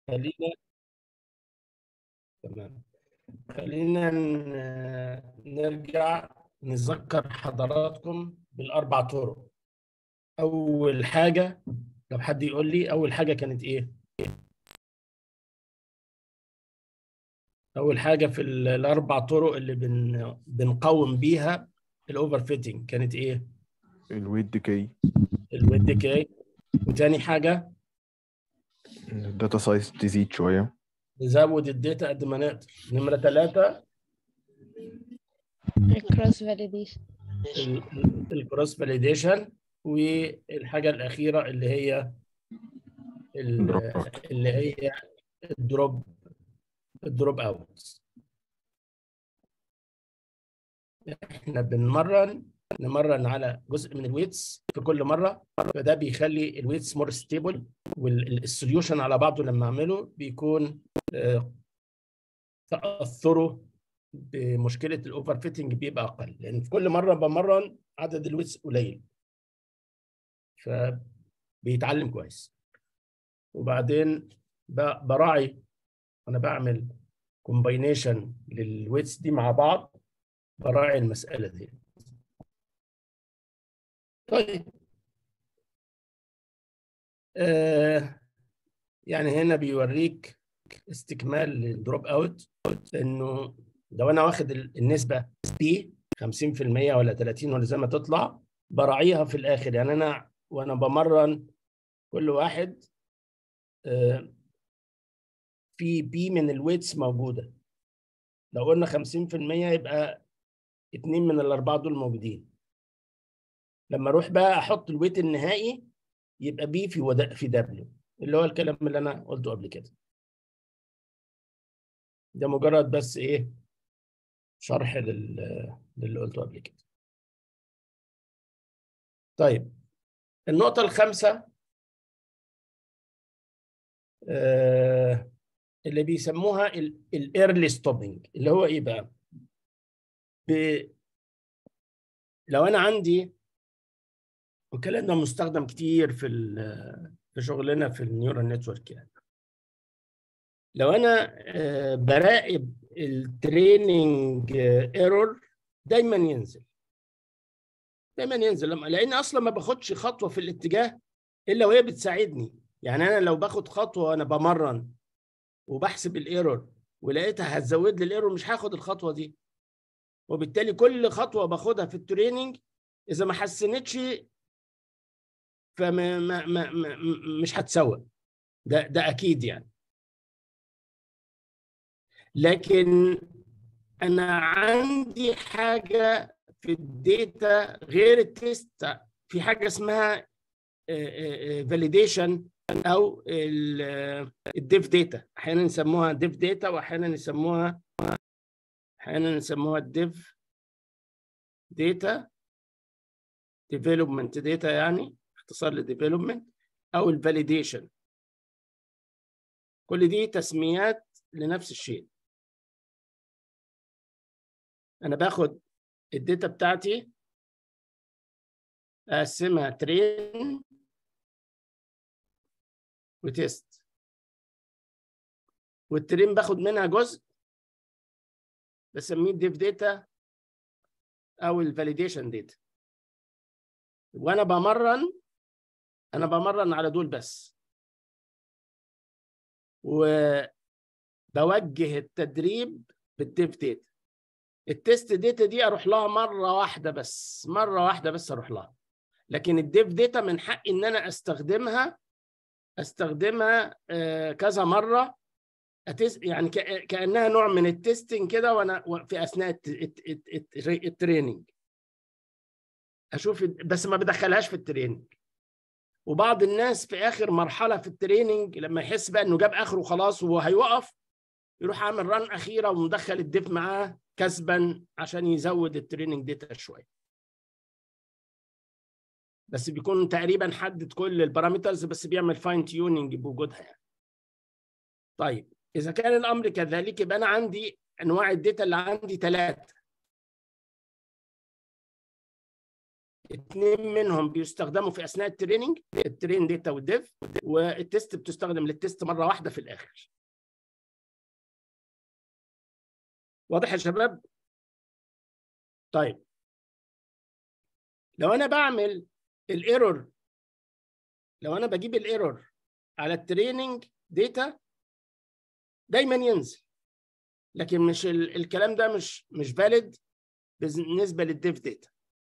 خلينا تمام خلينا ن- نرجع نذكر حضراتكم بالأربع طرق أول حاجة لو حد يقول لي أول حاجة كانت إيه؟ أول حاجة في ال- الأربع طرق اللي بن بنقاوم بيها الأوفر فيتنج كانت إيه؟ الويت ديكي الويت ديكي وتاني حاجة الداتا سايز تزيد شوية نزود الداتا قد ما نقدر نمرة ثلاثة الكروس فاليديشن الكروس فاليديشن والحاجة الأخيرة اللي هي ال- Drop out. اللي هي الدروب الدروب اوت احنا بنمرن نمرن على جزء من الويتس في كل مره فده بيخلي الويتس مور ستيبل والسوليوشن على بعضه لما اعمله بيكون آه، تاثره بمشكله الاوفر فيتنج بيبقى اقل لان في كل مره بمرن عدد الويتس قليل فبيتعلم كويس وبعدين ب- براعي وانا بعمل كومباينيشن للويتس دي مع بعض براعي المساله دي طيب آه يعني هنا بيوريك استكمال للدروب اوت انه لو انا واخد ال- النسبه بي 50% ولا 30 ولا زي ما تطلع براعيها في الاخر يعني انا وانا بمرن كل واحد آه، في بي من الويتس موجوده لو قلنا 50% يبقى اتنين من الاربعه دول موجودين لما اروح بقى احط الويت النهائي يبقى بي في ود... في دبليو اللي هو الكلام اللي انا قلته قبل كده ده مجرد بس ايه شرح لل... للي قلته قبل كده طيب النقطة الخامسة آه اللي بيسموها الايرلي ستوبنج اللي هو ايه بقى؟ ب... لو انا عندي والكلام ده مستخدم كتير في ال- في شغلنا في النيورال نتورك يعني لو انا آه، براقب التريننج ايرور دايما ينزل دايما ينزل لما لان اصلا ما باخدش خطوه في الاتجاه الا وهي بتساعدني يعني انا لو باخد خطوه وانا بمرن وبحسب الايرور ولقيتها هتزود لي الايرور مش هاخد الخطوه دي وبالتالي كل خطوه باخدها في التريننج اذا ما حسنتش فما ما ما ما مش هتسوى ده ده اكيد يعني لكن انا عندي حاجه في الداتا غير التيست في حاجه اسمها فاليديشن او الديف داتا احيانا يسموها ديف داتا واحيانا يسموها احيانا يسموها الديف داتا ديفلوبمنت داتا يعني اختصار لديفلوبمنت او الفاليديشن كل دي تسميات لنفس الشيء انا باخد الداتا بتاعتي اقسمها ترين وتيست والترين باخد منها جزء بسميه الديف داتا او الفاليديشن داتا وانا بمرن انا بمرن على دول بس وبوجه التدريب بالديف داتا التست داتا دي اروح لها مره واحده بس مره واحده بس اروح لها لكن الديف داتا من حقي ان انا استخدمها استخدمها آه، كذا مره أتس يعني كأ- كانها نوع من التستنج كده وانا و- في اثناء الت- الت- الت- الت- التريننج اشوف بس ما بدخلهاش في التريننج وبعض الناس في اخر مرحله في التريننج لما يحس بقى انه جاب اخره خلاص وهيوقف يروح عامل ران اخيره ومدخل الديف معاه كسبا عشان يزود التريننج داتا شويه بس بيكون تقريبا حدد كل البارامترز بس بيعمل فاين تيوننج بوجودها يعني. طيب اذا كان الامر كذلك يبقى انا عندي انواع الداتا اللي عندي ثلاثه اتنين منهم بيستخدموا في اثناء التريننج الترين داتا والديف والتست بتستخدم للتست مره واحده في الاخر واضح يا شباب طيب لو انا بعمل الايرور لو انا بجيب الايرور على التريننج داتا دايما ينزل لكن مش ال- الكلام ده مش مش فاليد بالنسبه للديف داتا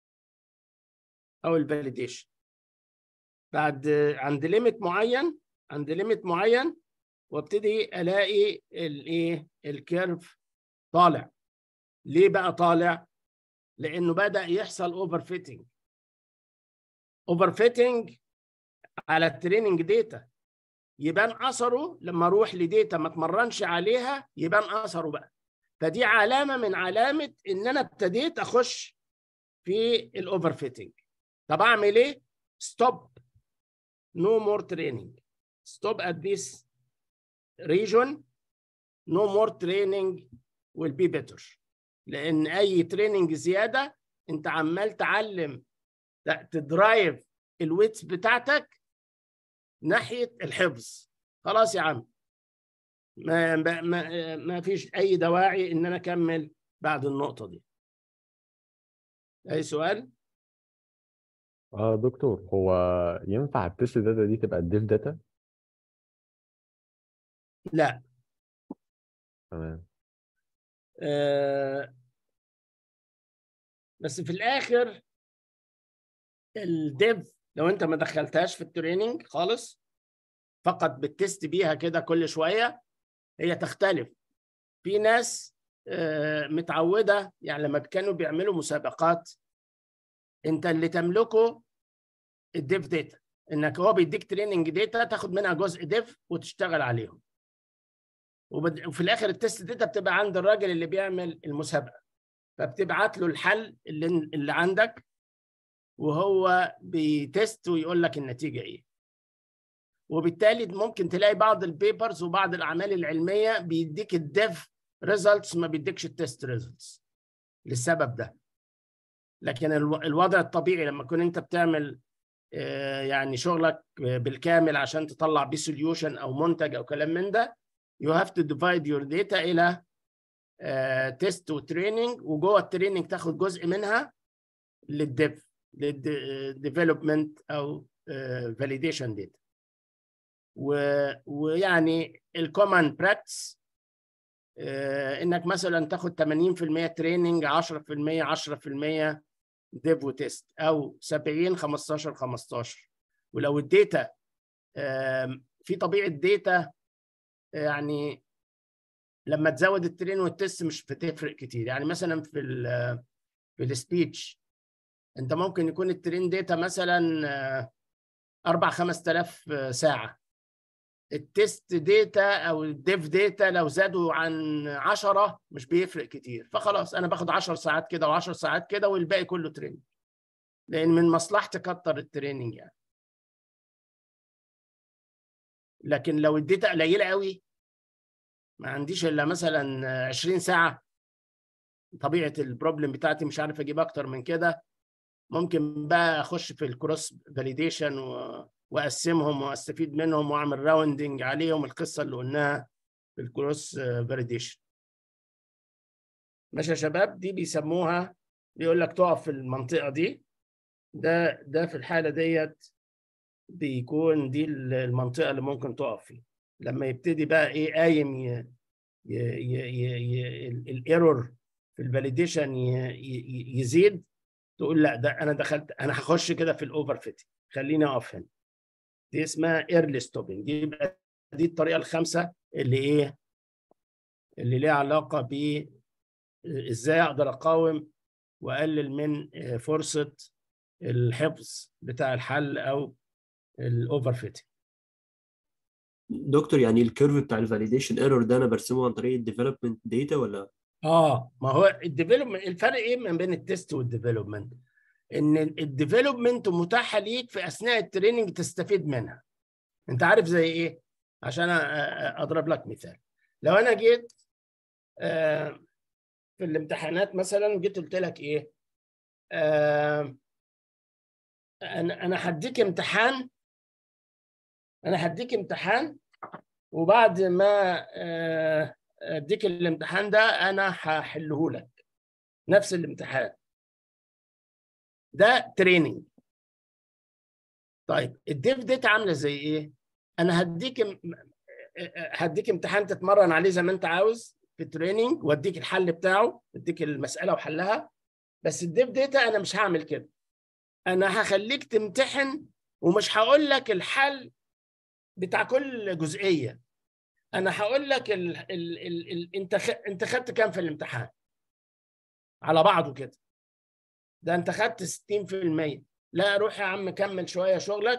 او الفاليديشن بعد عند ليميت معين عند ليميت معين وابتدي الاقي الايه الكيرف طالع ليه بقى طالع لانه بدا يحصل اوفر فيتنج اوفر فيتنج على التريننج داتا يبان اثره لما اروح لديتا ما اتمرنش عليها يبان اثره بقى فدي علامه من علامه ان انا ابتديت اخش في الاوفر فيتنج طب اعمل ايه ستوب no more training stop at this region no more training will be better لان اي تريننج زياده انت عمال تعلم ت- تدرايف الويتس بتاعتك ناحيه الحفظ خلاص يا عم ما ما ما, ما فيش اي دواعي ان انا اكمل بعد النقطه دي اي سؤال اه دكتور هو ينفع التست داتا دي تبقى الديف داتا لا تمام آه، بس في الاخر الديف لو انت ما دخلتهاش في التريننج خالص فقط بتست بيها كده كل شويه هي تختلف في ناس آه، متعوده يعني لما كانوا بيعملوا مسابقات انت اللي تملكه الديف داتا انك هو بيديك تريننج داتا تاخد منها جزء ديف وتشتغل عليهم وبد- وفي الاخر التست داتا بتبقى عند الراجل اللي بيعمل المسابقه فبتبعت له الحل اللي اللي عندك وهو بيتست ويقول لك النتيجه ايه وبالتالي ممكن تلاقي بعض البيبرز وبعض الاعمال العلميه بيديك الديف ريزلتس ما بيديكش التست ريزلتس للسبب ده لكن الو- الوضع الطبيعي لما تكون انت بتعمل آه، يعني شغلك بالكامل عشان تطلع بيه سوليوشن او منتج او كلام من ده you have to divide your data الى تيست وتريننج وجوه التريننج تاخد جزء منها للديف للديفلوبمنت او فاليديشن داتا ويعني الكومن براكتس انك مثلا تاخد 80% تريننج 10% 10% ديف وتيست او 70 15 15 ولو الداتا آم، في طبيعه داتا يعني لما تزود الترين والتست مش بتفرق كتير يعني مثلا في ال في السبيتش انت ممكن يكون الترين داتا مثلا آه، 4 5000 ساعه التست داتا او الديف داتا لو زادوا عن 10 مش بيفرق كتير فخلاص انا باخد 10 ساعات كده و10 ساعات كده والباقي كله تريننج لان من مصلحتي اكتر التريننج يعني لكن لو الداتا قليله قوي ما عنديش الا مثلا 20 ساعه طبيعه البروبلم بتاعتي مش عارف اجيب اكتر من كده ممكن بقى اخش في الكروس فاليديشن واقسمهم واستفيد منهم واعمل راوندنج عليهم القصه اللي قلناها في الكروس فاليديشن ماشي يا شباب دي بيسموها بيقول لك تقف في المنطقه دي ده ده في الحاله ديت بيكون دي المنطقه اللي ممكن تقف فيها لما يبتدي بقى ايه قايم ي... ي... ي... ي... ي... الايرور في الفاليديشن ي... ي... يزيد تقول لا ده انا دخلت انا هخش كده في الاوفر فيتنج خليني اقف هنا دي اسمها ايرلي ستوبنج دي يبقى دي الطريقه الخامسه اللي ايه اللي ليها علاقه ب ازاي اقدر اقاوم واقلل من فرصه الحفظ بتاع الحل او الاوفر فيتنج دكتور يعني الكيرف بتاع الفاليديشن ايرور ده انا برسمه عن طريق الديفلوبمنت داتا ولا اه ما هو الديفلوبمنت الفرق ايه ما بين التست والديفلوبمنت ان الديفلوبمنت متاحه ليك في اثناء التريننج تستفيد منها انت عارف زي ايه عشان اضرب لك مثال لو انا جيت آه في الامتحانات مثلا جيت قلت لك ايه آه انا انا هديك امتحان انا هديك امتحان وبعد ما آه، اديك الامتحان ده انا هحله لك نفس الامتحان ده تريننج طيب الديف ديتا عامله زي ايه انا هديك م- هديك امتحان تتمرن عليه زي ما انت عاوز في التريننج واديك الحل بتاعه اديك المساله وحلها بس الديف ديتا انا مش هعمل كده انا هخليك تمتحن ومش هقول لك الحل بتاع كل جزئيه انا هقول لك ال ال ال ال انت خ... انت خدت كام في الامتحان على بعضه كده ده انت خدت 60% لا روح يا عم كمل شويه شغلك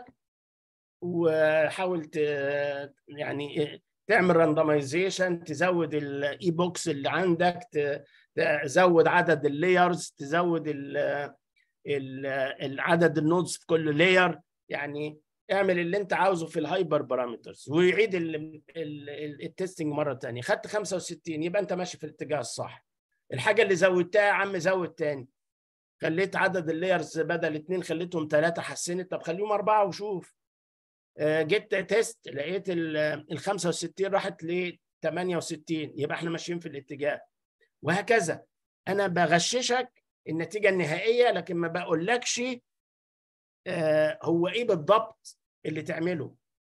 وحاول ت... يعني تعمل راندمايزيشن تزود الاي بوكس اللي عندك ت... تزود عدد اللايرز تزود ال... ال... العدد النودز في كل لاير يعني اعمل اللي انت عاوزه في الهايبر بارامترز ويعيد ال... ال... ال... التستنج مره ثانيه خدت 65 يبقى انت ماشي في الاتجاه الصح الحاجه اللي زودتها يا عم زود تاني خليت عدد اللايرز بدل اثنين خليتهم ثلاثه حسنت طب خليهم اربعه وشوف آه، جبت تيست لقيت ال ال 65 راحت ل 68 يبقى احنا ماشيين في الاتجاه وهكذا انا بغششك النتيجه النهائيه لكن ما بقولكش آه، هو ايه بالضبط اللي تعمله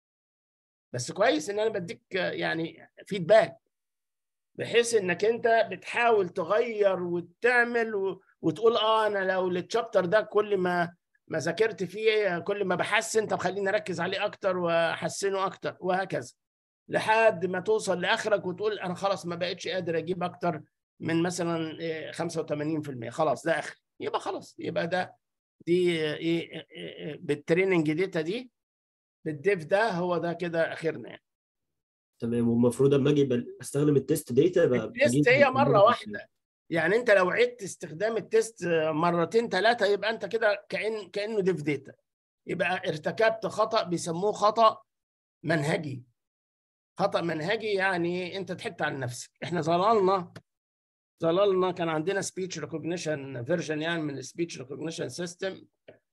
بس كويس ان انا بديك آه، يعني فيدباك بحيث انك انت بتحاول تغير وتعمل و... وتقول اه انا لو التشابتر ده كل ما ما ذاكرت فيه كل ما بحسن طب خليني اركز عليه اكتر واحسنه اكتر وهكذا لحد ما توصل لاخرك وتقول انا خلاص ما بقتش قادر اجيب اكتر من مثلا إيه 85% خلاص ده اخر يبقى خلاص يبقى ده دي ايه إيه- إيه بالتريننج داتا دي بالديف ده هو ده كده اخرنا يعني تمام والمفروض اما اجي بل- استخدم التست ديتا التيست هي مره واحده يعني انت لو عدت استخدام التيست مرتين ثلاثه يبقى انت كده كأن كانه ديف داتا يبقى ارتكبت خطا بيسموه خطا منهجي خطا منهجي يعني انت ضحكت على نفسك احنا ظللنا ظللنا كان عندنا سبيتش ريكوجنيشن فيرجن يعني من السبيتش ريكوجنيشن سيستم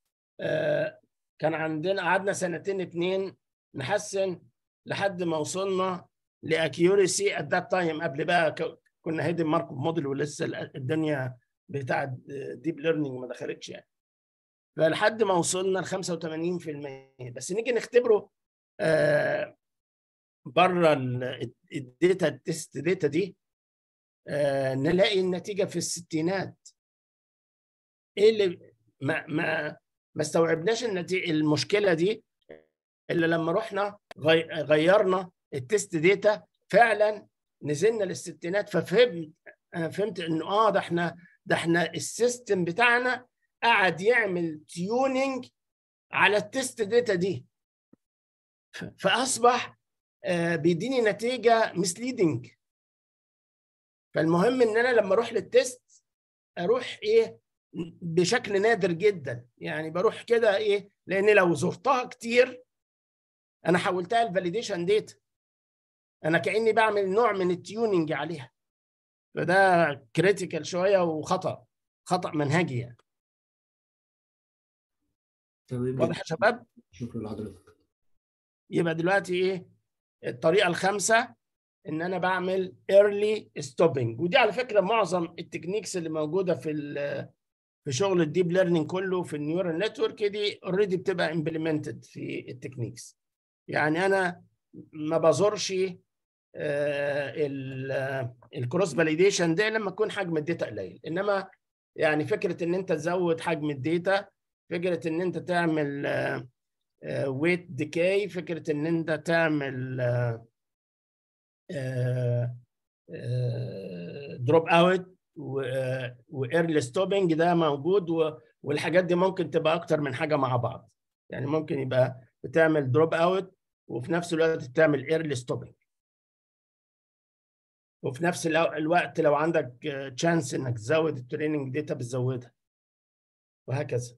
كان عندنا قعدنا سنتين اتنين نحسن لحد ما وصلنا لاكيوريسي ات ذات تايم قبل بقى ك- كنا هيدن ماركوف موديل ولسه ال- الدنيا بتاع ديب ليرنينج ما دخلتش يعني فلحد ما وصلنا ل 85% بس نيجي نختبره آه بره الداتا التست داتا دي آه نلاقي النتيجه في الستينات ايه اللي ما ما ما استوعبناش النتيجه المشكله دي الا لما رحنا غي- غيرنا التست داتا فعلا نزلنا للستينات ففهمت انا فهمت انه اه ده احنا ده احنا السيستم بتاعنا قعد يعمل تيوننج على التست داتا دي ف- فاصبح آه، بيديني نتيجه مسليدنج فالمهم ان انا لما اروح للتست اروح ايه بشكل نادر جدا يعني بروح كده ايه لان لو زرتها كتير انا حولتها لفاليديشن داتا انا كاني بعمل نوع من التيوننج عليها فده كريتيكال شويه وخطا خطا منهجي يعني تمام واضح يا شباب شكرا لحضرتك يبقى دلوقتي ايه الطريقه الخامسه ان انا بعمل early stopping ودي على فكره معظم التكنيكس اللي موجوده في ال- في شغل الديب ليرنينج كله في النيورال نتورك دي اوريدي بتبقى امبلمنتد في التكنيكس يعني انا ما بزورش الكروس فاليديشن ده لما يكون حجم الداتا قليل انما يعني فكره ان انت تزود حجم الداتا فكره ان انت تعمل ويت ديكاي فكره ان انت تعمل دروب اوت وايرلي ستوبنج ده موجود و- والحاجات دي ممكن تبقى اكتر من حاجه مع بعض يعني ممكن يبقى بتعمل دروب اوت وفي نفس الوقت بتعمل ايرلي ستوبنج وفي نفس الو- الوقت لو عندك تشانس انك تزود التريننج داتا بتزودها وهكذا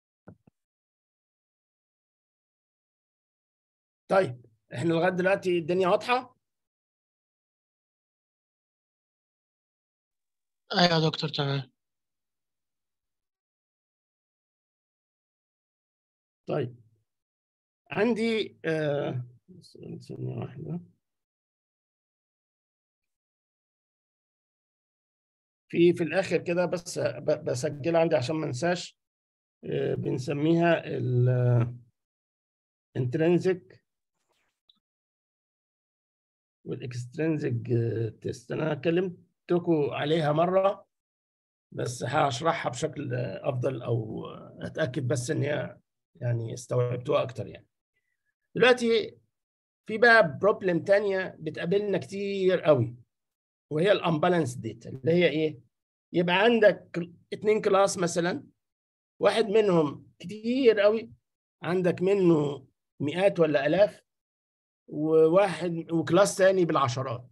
طيب احنا لغايه دلوقتي الدنيا واضحه ايوه يا دكتور تمام طيب عندي آه ثانية واحدة في في الآخر كده بس ب- بسجلها عندي عشان ما انساش آه بنسميها ال intrinsic والاكسترنزك تيست انا كلمتكم عليها مره بس هشرحها بشكل آه، افضل او آه، اتاكد بس ان هي يعني استوعبتوها اكتر يعني دلوقتي في بقى بروبلم تانية بتقابلنا كتير قوي وهي الامبالانس داتا اللي هي ايه يبقى عندك اتنين كلاس مثلا واحد منهم كتير قوي عندك منه مئات ولا الاف وواحد وكلاس تاني بالعشرات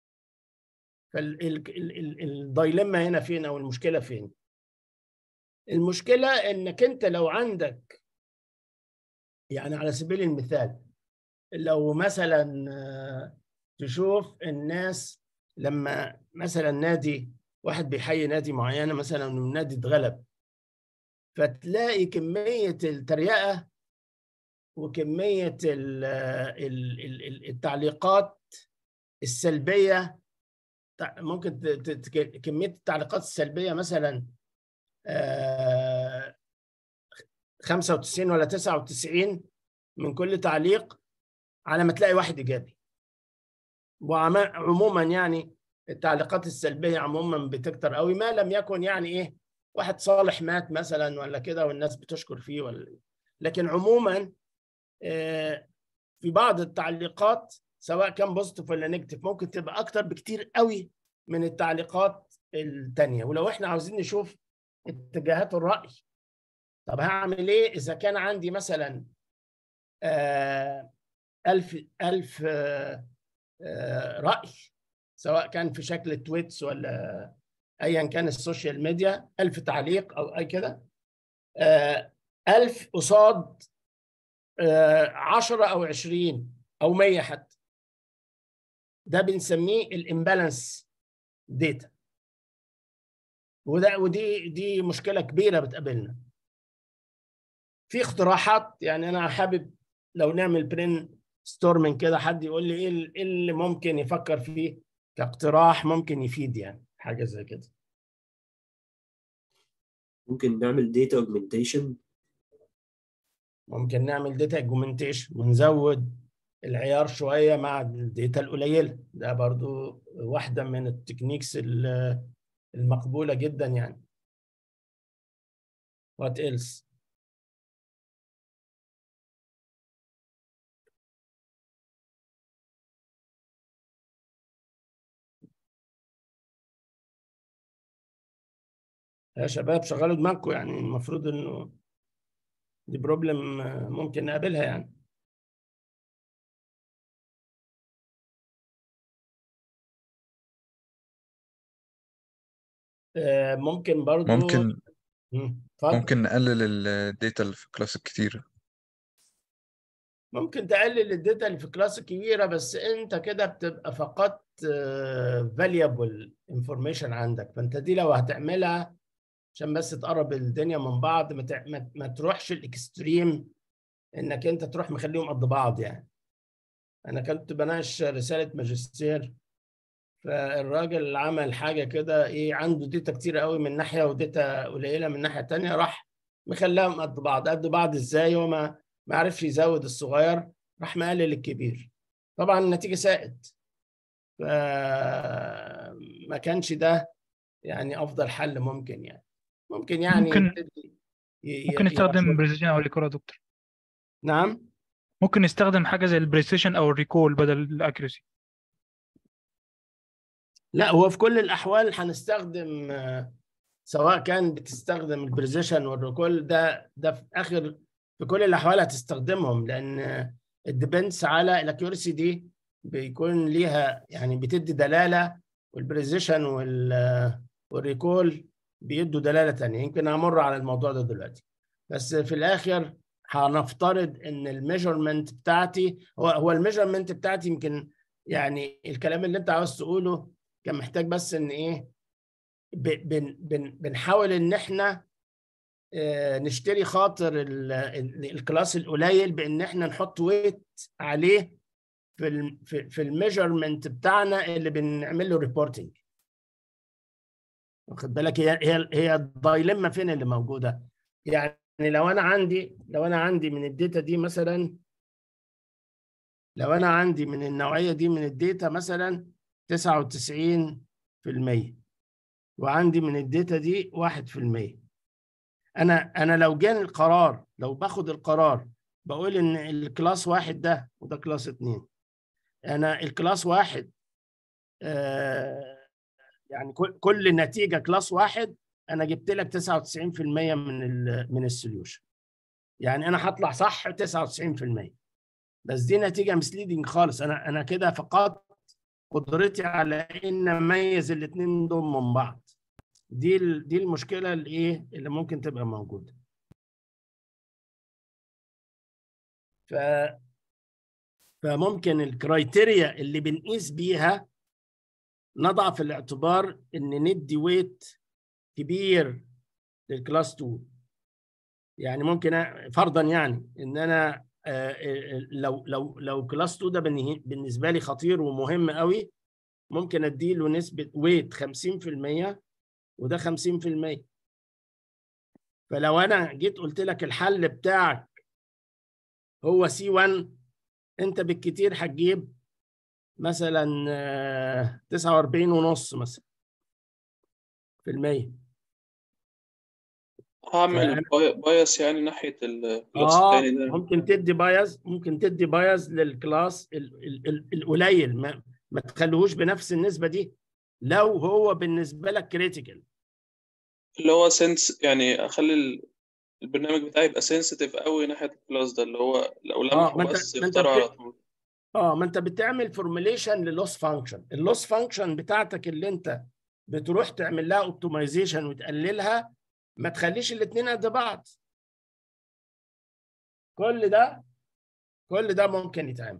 فالدايلما هنا فين او المشكله فين المشكله انك انت لو عندك يعني على سبيل المثال لو مثلا آه، تشوف الناس لما مثلا نادي واحد بيحيي نادي معينه مثلا والنادي اتغلب فتلاقي كميه التريقه وكميه ال- ال- ال- التعليقات السلبيه تع- ممكن ت- ت- ت- كميه التعليقات السلبيه مثلا آه، 95 ولا 99 من كل تعليق على ما تلاقي واحد ايجابي وعموما يعني التعليقات السلبيه عموما بتكتر قوي ما لم يكن يعني ايه واحد صالح مات مثلا ولا كده والناس بتشكر فيه ولا لكن عموما آه، في بعض التعليقات سواء كان بوزيتيف ولا نيجاتيف ممكن تبقى اكتر بكتير قوي من التعليقات التانية ولو احنا عاوزين نشوف اتجاهات الرأي طب هعمل ايه اذا كان عندي مثلا آه، ألف ألف آه، آه، رأي سواء كان في شكل تويتس ولا ايا كان السوشيال ميديا ألف تعليق او اي كده آه، ألف قصاد آه، عشرة أو عشرين أو مية حتى ده بنسميه الامبالانس داتا وده ودي دي مشكلة كبيرة بتقابلنا في اقتراحات يعني أنا حابب لو نعمل برين ستورمنج كده حد يقول لي ايه ال- إيه اللي ممكن يفكر فيه كاقتراح ممكن يفيد يعني حاجة زي كده ممكن نعمل داتا اوجمنتيشن ممكن نعمل داتا اجمنتيشن ونزود العيار شويه مع الداتا القليله ده برضو واحده من التكنيكس ال- المقبوله جدا يعني وات ايلس يا شباب شغلوا دماغكم يعني المفروض انه دي بروبلم ممكن نقابلها يعني آه، ممكن برضو ممكن مم، اتفضل. ممكن نقلل الداتا اللي في الكلاس الكتيرة ممكن تقلل الداتا اللي في كلاس كبيره بس انت كده بتبقى فقدت فاليبل انفورميشن عندك فانت دي لو هتعملها عشان بس تقرب الدنيا من بعض ما, تع- ما, ما تروحش الاكستريم انك انت تروح مخليهم قد بعض يعني انا كنت بناقش رساله ماجستير فالراجل عمل حاجه كده ايه عنده داتا كتير قوي من ناحيه وداتا قليله من ناحيه تانية راح مخلاهم قد بعض قد بعض ازاي هو ما ما عرفش يزود الصغير راح مقلل الكبير طبعا النتيجه ساءت فما كانش ده يعني افضل حل ممكن يعني ممكن يعني ممكن- يبتدي ي- ممكن ي- نستخدم يبقى- بريسيشن او ريكول يا دكتور نعم ممكن نستخدم حاجه زي البريسيشن او الريكول بدل الاكيرسي لا هو في كل الاحوال هنستخدم آه، سواء كان بتستخدم البريزيشن والريكول ده ده في اخر في كل الاحوال هتستخدمهم لان الديبندس على الاكيورسي دي بيكون ليها يعني بتدي دلاله والبريزيشن وال والريكول بيدوا دلاله تانية يمكن همر على الموضوع ده دلوقتي بس في الاخر هنفترض ان الميجرمنت بتاعتي هو هو الميجرمنت بتاعتي يمكن يعني الكلام اللي انت عاوز تقوله كان محتاج بس ان ايه ب- بن بن بنحاول ان احنا آه، نشتري خاطر ال- ال- الكلاس القليل بان احنا نحط ويت عليه في ال في, في الميجرمنت بتاعنا اللي بنعمل له ريبورتنج واخد بالك هي هي هي الدايلما فين اللي موجوده يعني لو انا عندي لو انا عندي من الداتا دي مثلا لو انا عندي من النوعيه دي من الداتا مثلا 99% وعندي من الداتا دي 1% انا انا لو جاني القرار لو باخد القرار بقول ان الكلاس واحد ده وده كلاس اتنين انا الكلاس واحد آه يعني كل كل نتيجه كلاس واحد انا جبت لك 99% من ال من السوليوشن يعني انا هطلع صح 99% بس دي نتيجه مسليدنج خالص انا انا كده فقدت قدرتي على ان اميز الاثنين دول من بعض دي ال- دي المشكله اللي ايه اللي ممكن تبقى موجوده ف فممكن الكرايتيريا اللي بنقيس بيها نضع في الاعتبار ان ندي ويت كبير للكلاس 2 يعني ممكن أ- فرضا يعني ان انا آه، آه، لو لو لو كلاس 2 ده بنه- بالنسبه لي خطير ومهم قوي ممكن اديله نسبه ويت 50% وده 50% فلو انا جيت قلت لك الحل بتاعك هو سي 1 انت بالكتير هتجيب مثلا آه، 49 ونص مثلا في المية هعمل فأنا- باي- بايس يعني ناحية الكلاس اه التاني ده ممكن تدي بايز ممكن تدي بايز للكلاس ال- ال- ال- القليل ما, ما تخليهوش بنفس النسبة دي لو هو بالنسبة لك كريتيكال اللي هو سنس يعني أخلي ال- البرنامج بتاعي يبقى سنسيتيف قوي ناحية الكلاس ده اللي هو لو ما لمحه أنت- بس ما أنت يختاره على بت- طول اه ما انت بتعمل فورميليشن للوس فانكشن اللوس فانكشن بتاعتك اللي انت بتروح تعمل لها اوبتمايزيشن وتقللها ما تخليش الاثنين قد بعض كل ده كل ده ممكن يتعمل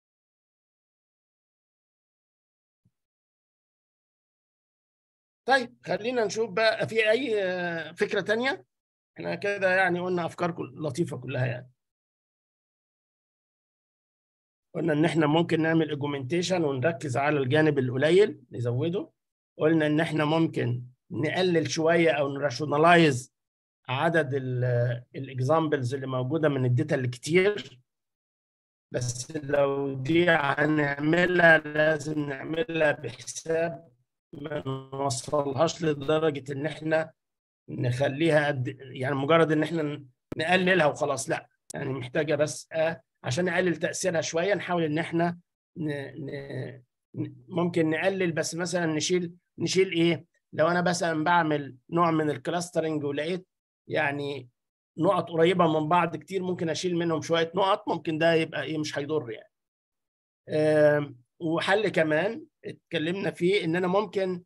طيب خلينا نشوف بقى في اي آه، فكرة تانية احنا كده يعني قلنا افكار كل- لطيفة كلها يعني قلنا ان احنا ممكن نعمل اجومنتيشن ونركز على الجانب القليل نزوده قلنا ان احنا ممكن نقلل شويه او نراشونالايز عدد الاكزامبلز اللي موجوده من الداتا اللي كتير بس لو دي هنعملها لازم نعملها بحساب ما نوصلهاش لدرجه ان احنا نخليها قد يعني مجرد ان احنا نقللها وخلاص لا يعني محتاجه بس آه عشان نقلل تاثيرها شويه نحاول ان احنا ن... ن... ن- ممكن نقلل بس مثلا نشيل نشيل ايه لو انا مثلا بعمل نوع من الكلاسترنج ولقيت يعني نقط قريبه من بعض كتير ممكن اشيل منهم شويه نقط ممكن ده يبقى ايه مش هيضر يعني آم، وحل كمان اتكلمنا فيه ان انا ممكن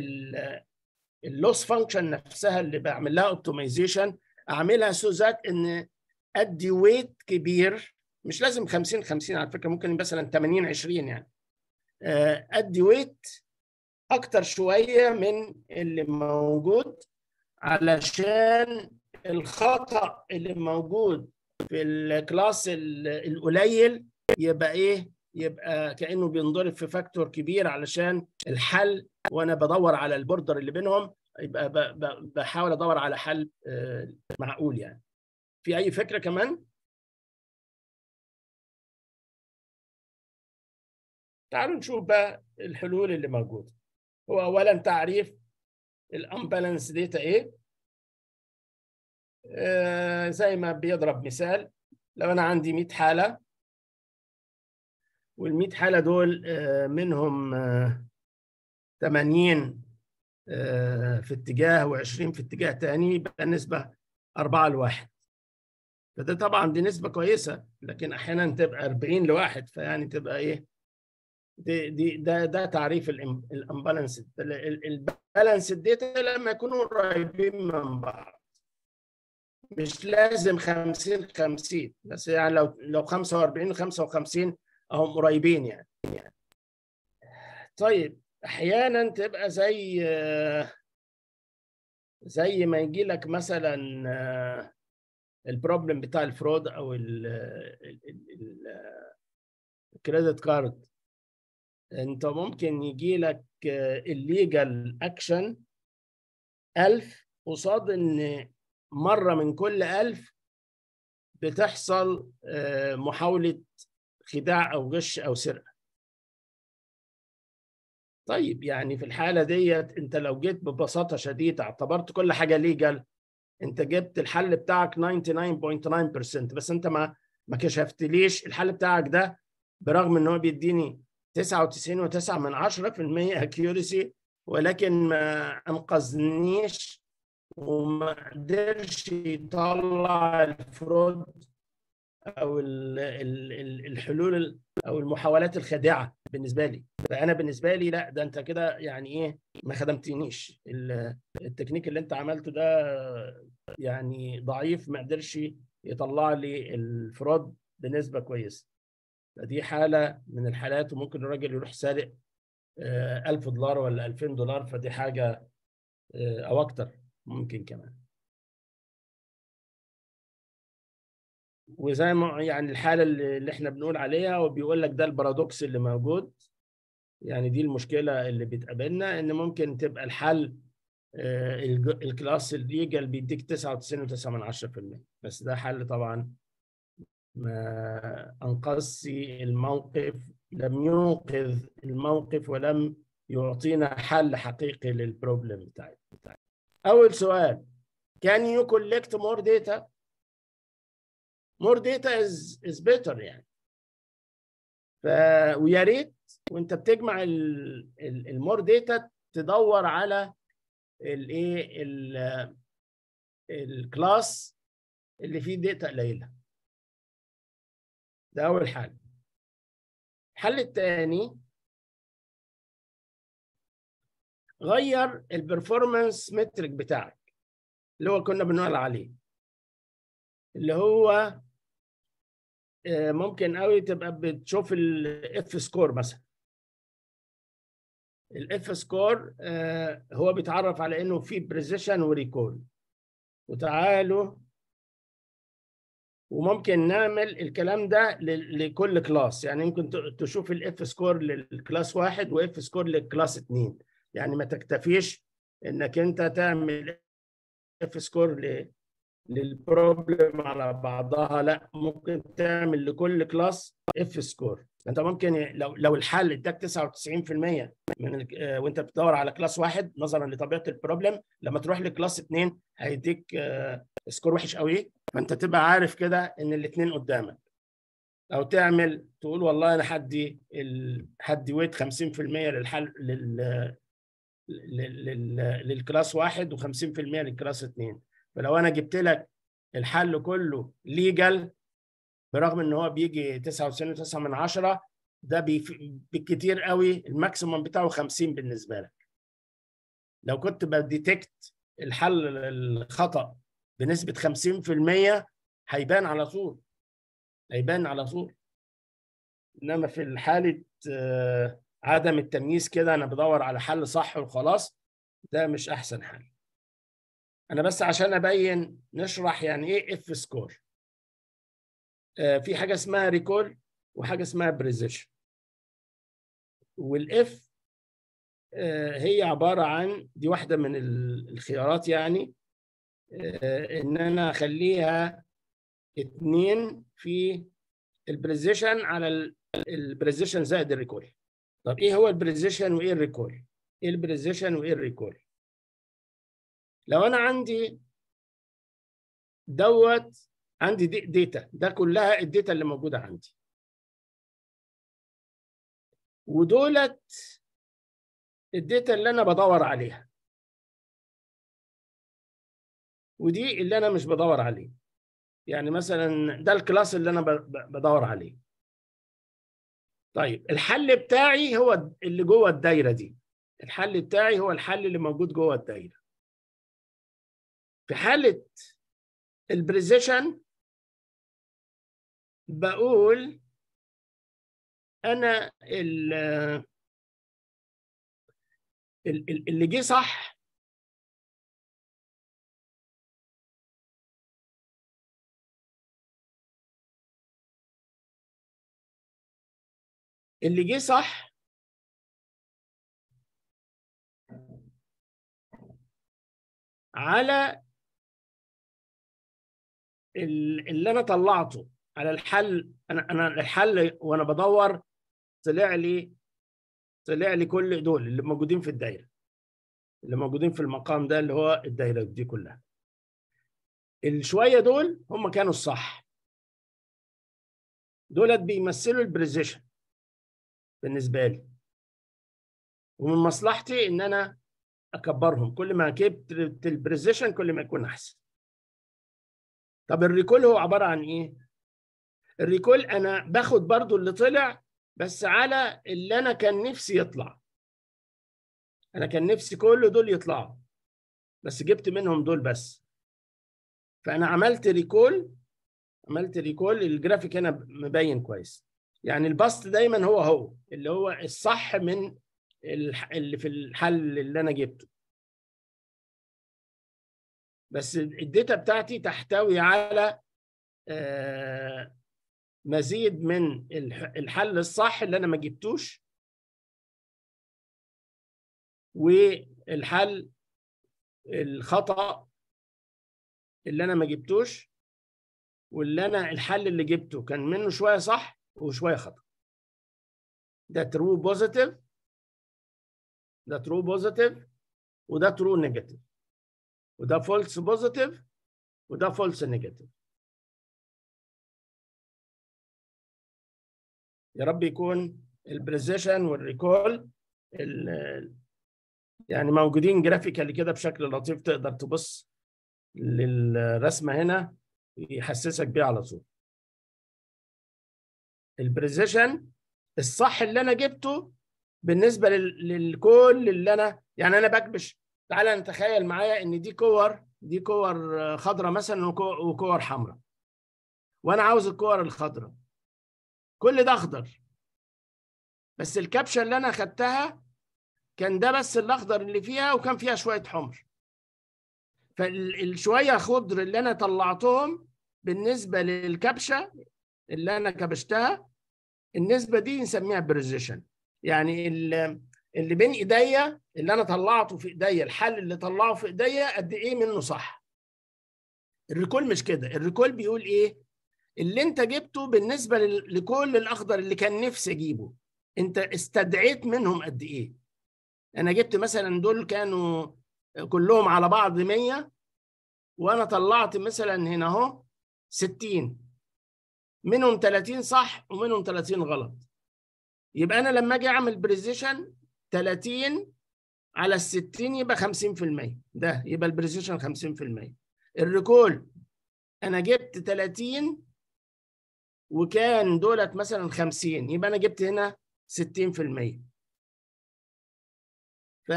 اللوس فانكشن نفسها اللي بعمل لها اوبتمايزيشن اعملها سو ذات ان ادي ويت كبير مش لازم 50 50 على فكره ممكن مثلا 80 20 يعني آه، ادي ويت اكتر شويه من اللي موجود علشان الخطا اللي موجود في الكلاس ال- القليل يبقى ايه يبقى كانه بينضرب في فاكتور كبير علشان الحل وانا بدور على البوردر اللي بينهم يبقى ب- ب- بحاول ادور على حل آه، معقول يعني في اي فكره كمان تعالوا نشوف بقى الحلول اللي موجوده هو اولا تعريف الامبالانس داتا ايه آه زي ما بيضرب مثال لو انا عندي 100 حاله وال 100 حاله دول آه منهم آه 80 آه في اتجاه و20 في اتجاه تاني يبقى النسبه 4 لواحد فده طبعا دي نسبه كويسه لكن احيانا تبقى 40 لواحد فيعني تبقى ايه دي دي ده ده تعريف الامبالانس البالانس داتا لما يكونوا قريبين من بعض مش لازم 50 50 بس يعني لو لو 45 و 55 هم قريبين يعني طيب احيانا تبقى زي زي ما يجي لك مثلا آه، البروبلم بتاع الفرود او الكريدت كارد انت ممكن يجي لك الليجال اكشن 1000 قصاد ان مره من كل 1000 بتحصل آه، محاوله خداع او غش او سرقه طيب يعني في الحاله ديت انت لو جيت ببساطه شديده اعتبرت كل حاجه ليجال انت جبت الحل بتاعك 99.9% بس انت ما ما كشفتليش الحل بتاعك ده برغم ان هو بيديني 99.9 من 10% accuracy ولكن ما انقذنيش وما قدرش يطلع الفرود او ال- ال- ال- الحلول ال- او المحاولات الخادعه بالنسبه لي فانا بالنسبه لي لا ده انت كده يعني ايه ما خدمتنيش ال- التكنيك اللي انت عملته ده يعني ضعيف ما قدرش يطلع لي الفراد بنسبه كويسه فدي حاله من الحالات وممكن الراجل يروح سارق آه، 1000 دولار ولا 2000 دولار فدي حاجه آه، او اكتر ممكن كمان وزي ما يعني الحاله اللي اللي احنا بنقول عليها وبيقول لك ده البارادوكس اللي موجود يعني دي المشكله اللي بتقابلنا ان ممكن تبقى الحل آه، الج- الكلاس الليجل بيديك 99.9% بس ده حل طبعا ما انقذش الموقف لم ينقذ الموقف ولم يعطينا حل حقيقي للبروبلم بتاعي اول سؤال can you collect more data more data is is better يعني ف ويا ريت وانت بتجمع المور داتا تدور على الايه الكلاس اللي فيه داتا قليله ده اول حل الحل الثاني غير البرفورمانس مترك بتاعك اللي هو كنا بنقول عليه اللي هو آه، ممكن قوي تبقى بتشوف الاف سكور مثلا الاف سكور هو بيتعرف على انه في بريزيشن وريكول وتعالوا وممكن نعمل الكلام ده ل- لكل كلاس يعني ممكن ت- تشوف الاف سكور للكلاس واحد واف سكور للكلاس اتنين يعني ما تكتفيش انك انت تعمل اف سكور ل للبروبلم على بعضها لا ممكن تعمل لكل كلاس اف سكور انت ممكن ي- لو لو الحل اداك 99% من ال- آه، وانت بتدور على كلاس واحد نظرا لطبيعه البروبلم لما تروح لكلاس اثنين هيديك آه، سكور وحش قوي فانت تبقى عارف كده ان الاثنين قدامك او تعمل تقول والله انا هدي ال... هدي ويت 50% للحل لل لل... لل... للكلاس واحد و50% للكلاس اثنين فلو انا جبت لك الحل كله ليجل برغم ان هو بيجي 99.9 من عشرة ده بيف... بالكتير قوي الماكسيموم بتاعه 50 بالنسبه لك لو كنت بديتكت الحل الخطا بنسبه 50% هيبان على طول هيبان على طول انما في حاله آه، عدم التمييز كده انا بدور على حل صح وخلاص ده مش احسن حل انا بس عشان ابين نشرح يعني ايه اف سكور في حاجه اسمها ريكول وحاجه اسمها بريزيشن والاف هي عباره عن دي واحده من ال- الخيارات يعني آه، ان انا اخليها اتنين في البريزيشن على البريزيشن زائد الريكول طب ايه هو البريزيشن وايه الريكول ايه البريزيشن وايه الريكول لو انا عندي دوت عندي دي داتا ده كلها الداتا اللي موجوده عندي ودولت الداتا اللي انا بدور عليها ودي اللي انا مش بدور عليه يعني مثلا ده الكلاس اللي انا ب- ب- بدور عليه طيب الحل بتاعي هو اللي جوه الدايره دي الحل بتاعي هو الحل اللي موجود جوه الدايره في حاله البريزيشن بقول انا ال- ال- ال- اللي جه صح اللي جه صح على ال- اللي انا طلعته على الحل انا انا الحل وانا بدور طلع لي طلع لي كل دول اللي موجودين في الدايره اللي موجودين في المقام ده اللي هو الدايره دي كلها الشويه دول هم كانوا الصح دولت بيمثلوا البريزيشن بالنسبه لي ومن مصلحتي ان انا اكبرهم كل ما كبت البريزيشن كل ما يكون احسن طب الريكول هو عباره عن ايه الريكول انا باخد برضو اللي طلع بس على اللي انا كان نفسي يطلع انا كان نفسي كل دول يطلعوا بس جبت منهم دول بس فانا عملت ريكول عملت ريكول الجرافيك هنا مبين كويس يعني البسط دايما هو هو اللي هو الصح من الح- اللي في الحل اللي انا جبته بس الداتا بتاعتي تحتوي على آه، مزيد من الح- الحل الصح اللي انا ما جبتوش والحل الخطأ اللي انا ما جبتوش واللي انا الحل اللي جبته كان منه شويه صح وشويه خطأ ده ترو بوزيتيف ده ترو بوزيتيف وده ترو نيجاتيف وده فولس بوزيتيف وده فولس نيجاتيف يا رب يكون البريزيشن والريكول ال- يعني موجودين جرافيكالي كده بشكل لطيف تقدر تبص للرسمه هنا يحسسك بيها على طول البريزيشن الصح اللي انا جبته بالنسبه لل- للكل اللي انا يعني انا بكبش تعالى نتخيل معايا ان دي كور دي كور خضراء مثلا وكو- وكور حمراء وانا عاوز الكور الخضراء كل ده اخضر بس الكبشه اللي انا خدتها كان ده بس الاخضر اللي فيها وكان فيها شويه حمر فالشويه خضر اللي انا طلعتهم بالنسبه للكبشه اللي انا كبشتها النسبه دي نسميها بريزيشن يعني ال- اللي بين ايديا اللي انا طلعته في ايديا الحل اللي طلعه في ايديا قد ايه منه صح الريكول مش كده الريكول بيقول ايه اللي انت جبته بالنسبه لل- لكل الاخضر اللي كان نفسي اجيبه انت استدعيت منهم قد ايه انا جبت مثلا دول كانوا كلهم على بعض 100 وانا طلعت مثلا هنا اهو 60 منهم 30 صح ومنهم 30 غلط يبقى انا لما اجي اعمل بريزيشن 30 على ال 60 يبقى 50% ده يبقى البريزيشن 50% الريكول انا جبت 30 وكان دولت مثلا 50 يبقى انا جبت هنا 60% ف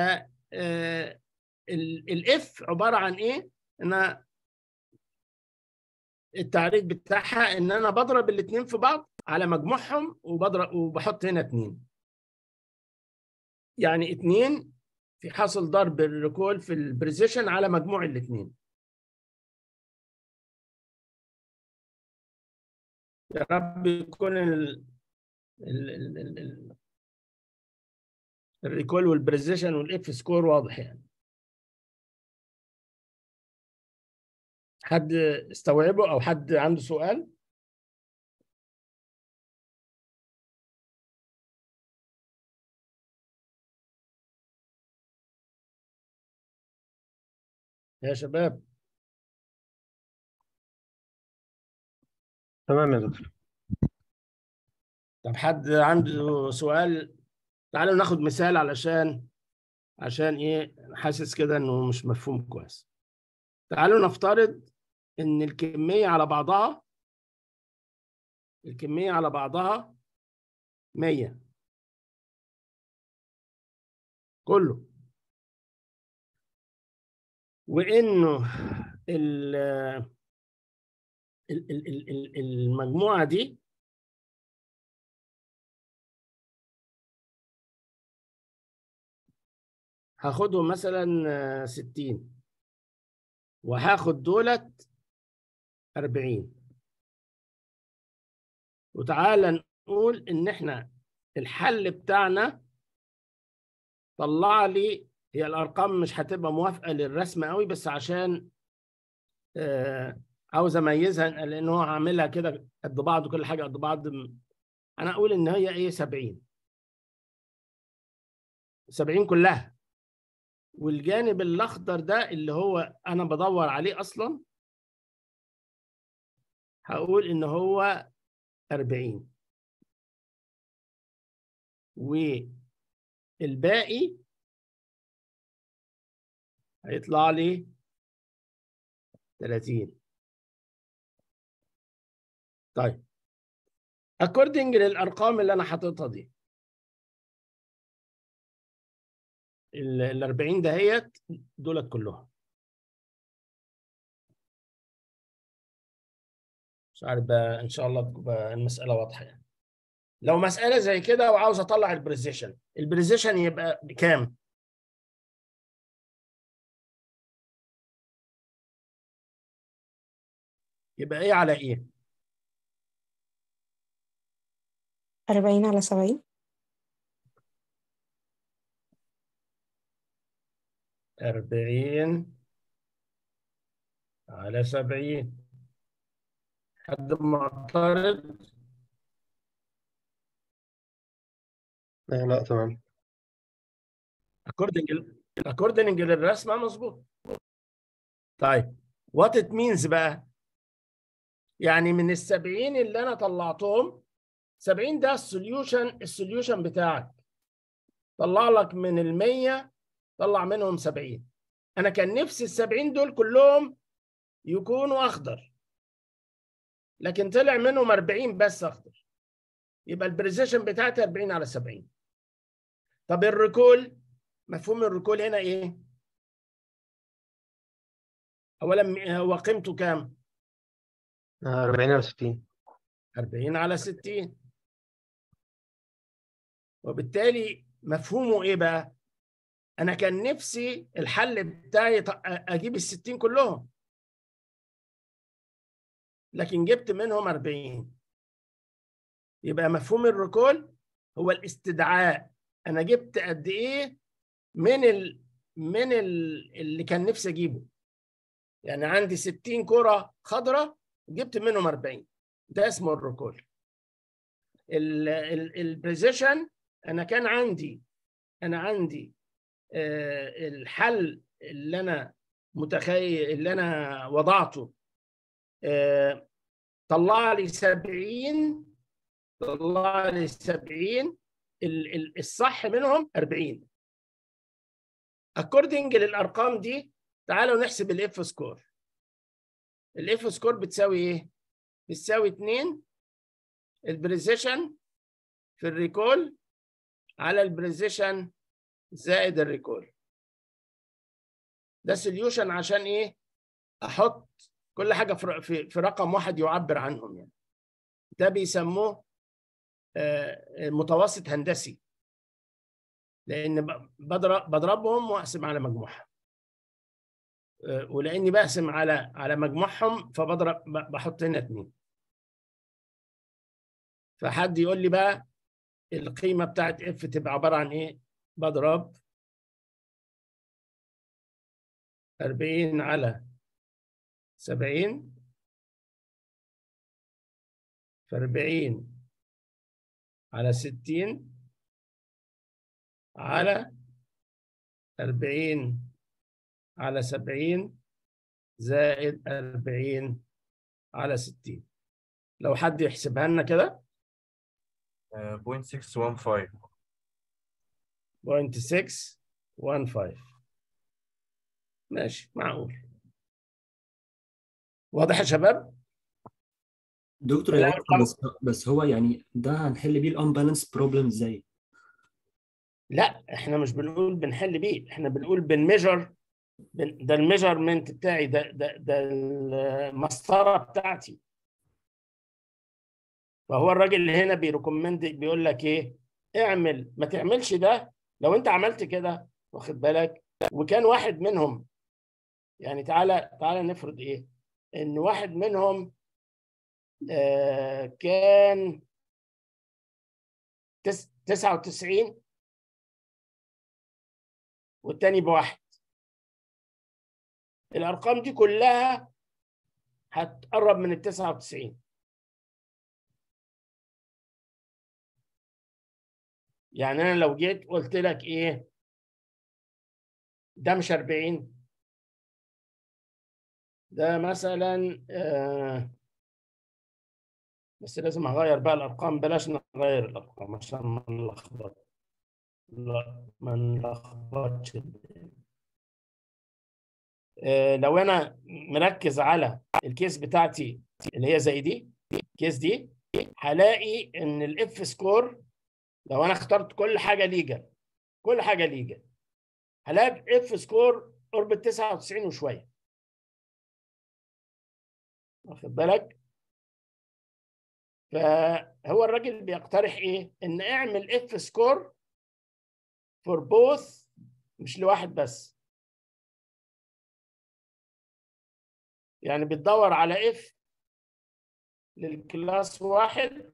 الاف عباره عن ايه؟ انا التعريف بتاعها ان انا بضرب الاثنين في بعض على مجموعهم وبضرب وبحط هنا اثنين يعني اثنين في حاصل ضرب الريكول في البريزيشن على مجموع الاثنين يا رب يكون ال ال ال ال ال الريكول والبريزيشن والاف سكور واضح يعني حد استوعبه او حد عنده سؤال يا شباب تمام يا دكتور طب حد عنده سؤال تعالوا ناخد مثال علشان عشان ايه حاسس كده انه مش مفهوم كويس تعالوا نفترض ان الكمية على بعضها الكمية على بعضها 100 كله وانه ال ال- ال- ال- ال- المجموعة دي هاخدهم مثلا آه، 60 وهاخد دولت 40 وتعالى نقول ان احنا الحل بتاعنا طلع لي هي الارقام مش هتبقى موافقه للرسم قوي بس عشان آه عاوز اميزها لان هو عاملها كده قد بعض وكل حاجه قد بعض انا اقول ان هي ايه 70 70 كلها والجانب الاخضر ده اللي هو انا بدور عليه اصلا هقول ان هو 40 والباقي هيطلع لي 30 طيب according للارقام اللي انا حاططها دي ال 40 دهيت دولت كلهم مش عارف بقى ان شاء الله تبقى المساله واضحه يعني لو مساله زي كده وعاوز اطلع البريزيشن البريزيشن يبقى بكام يبقى ايه على ايه أربعين على سبعين أربعين على سبعين حد معترض لا لا تمام according according للرسمة مظبوط طيب what it means بقى يعني من السبعين اللي أنا طلعتهم سبعين ده السوليوشن السوليوشن بتاعك طلع لك من المية طلع منهم سبعين أنا كان نفسي السبعين دول كلهم يكونوا أخضر لكن طلع منهم 40 بس أخضر يبقى البريزيشن بتاعتي 40 على 70 طب الريكول مفهوم الريكول هنا ايه؟ اولا هو قيمته كام؟ 40 على 60 40 على 60 وبالتالي مفهومه ايه بقى؟ انا كان نفسي الحل بتاعي اجيب ال 60 كلهم لكن جبت منهم 40 يبقى مفهوم الريكول هو الاستدعاء انا جبت قد ايه من ال من ال اللي كان نفسي اجيبه يعني عندي 60 كره خضراء جبت منهم 40 ده اسمه الريكول البريزيشن انا كان عندي انا عندي آه الحل اللي انا متخيل اللي انا وضعته آه طلع لي 70 طلع لي 70 الصح منهم 40 اكوردنج للارقام دي تعالوا نحسب الاف سكور الاف سكور بتساوي ايه بتساوي 2 البريزيشن في الريكول على البريزيشن زائد الريكول ده سوليوشن عشان ايه احط كل حاجه في في رقم واحد يعبر عنهم يعني ده بيسموه متوسط هندسي لان بضرب بضربهم واقسم على مجموعهم ولاني بقسم على على مجموعهم فبضرب بحط هنا اتنين فحد يقول لي بقى القيمه بتاعت اف تبقى عباره عن ايه بضرب 40 على 70 في 40 على 60 على 40 على 70 زائد 40 على 60 لو حد يحسبها لنا كده 0.615 0.615 ماشي معقول واضح يا شباب؟ دكتور يا دكتور بس بس هو يعني ده هنحل بيه الانبالانس بروبلم ازاي؟ لا احنا مش بنقول بنحل بيه احنا بنقول بنميجر بن ده الميجرمنت بتاعي ده ده ده المسطره بتاعتي فهو الراجل هنا بيريكومند بيقول لك ايه اعمل ما تعملش ده لو انت عملت كده واخد بالك وكان واحد منهم يعني تعالى تعالى نفرض ايه ان واحد منهم آه كان 99 والتاني بواحد الارقام دي كلها هتقرب من ال 99 يعني انا لو جيت قلت لك ايه ده مش 40 ده مثلا آه بس لازم اغير بقى الارقام بلاش نغير الارقام عشان ما نلخبط لا ما نلخبطش الدنيا. آه لو انا مركز على الكيس بتاعتي اللي هي زي دي الكيس دي هلاقي ان الاف سكور لو انا اخترت كل حاجه ليجا كل حاجه ليجا هلاقي اف سكور قرب ال 99 وشويه واخد بالك فهو الراجل بيقترح ايه ان اعمل اف سكور فور بوث مش لواحد بس يعني بتدور على اف للكلاس واحد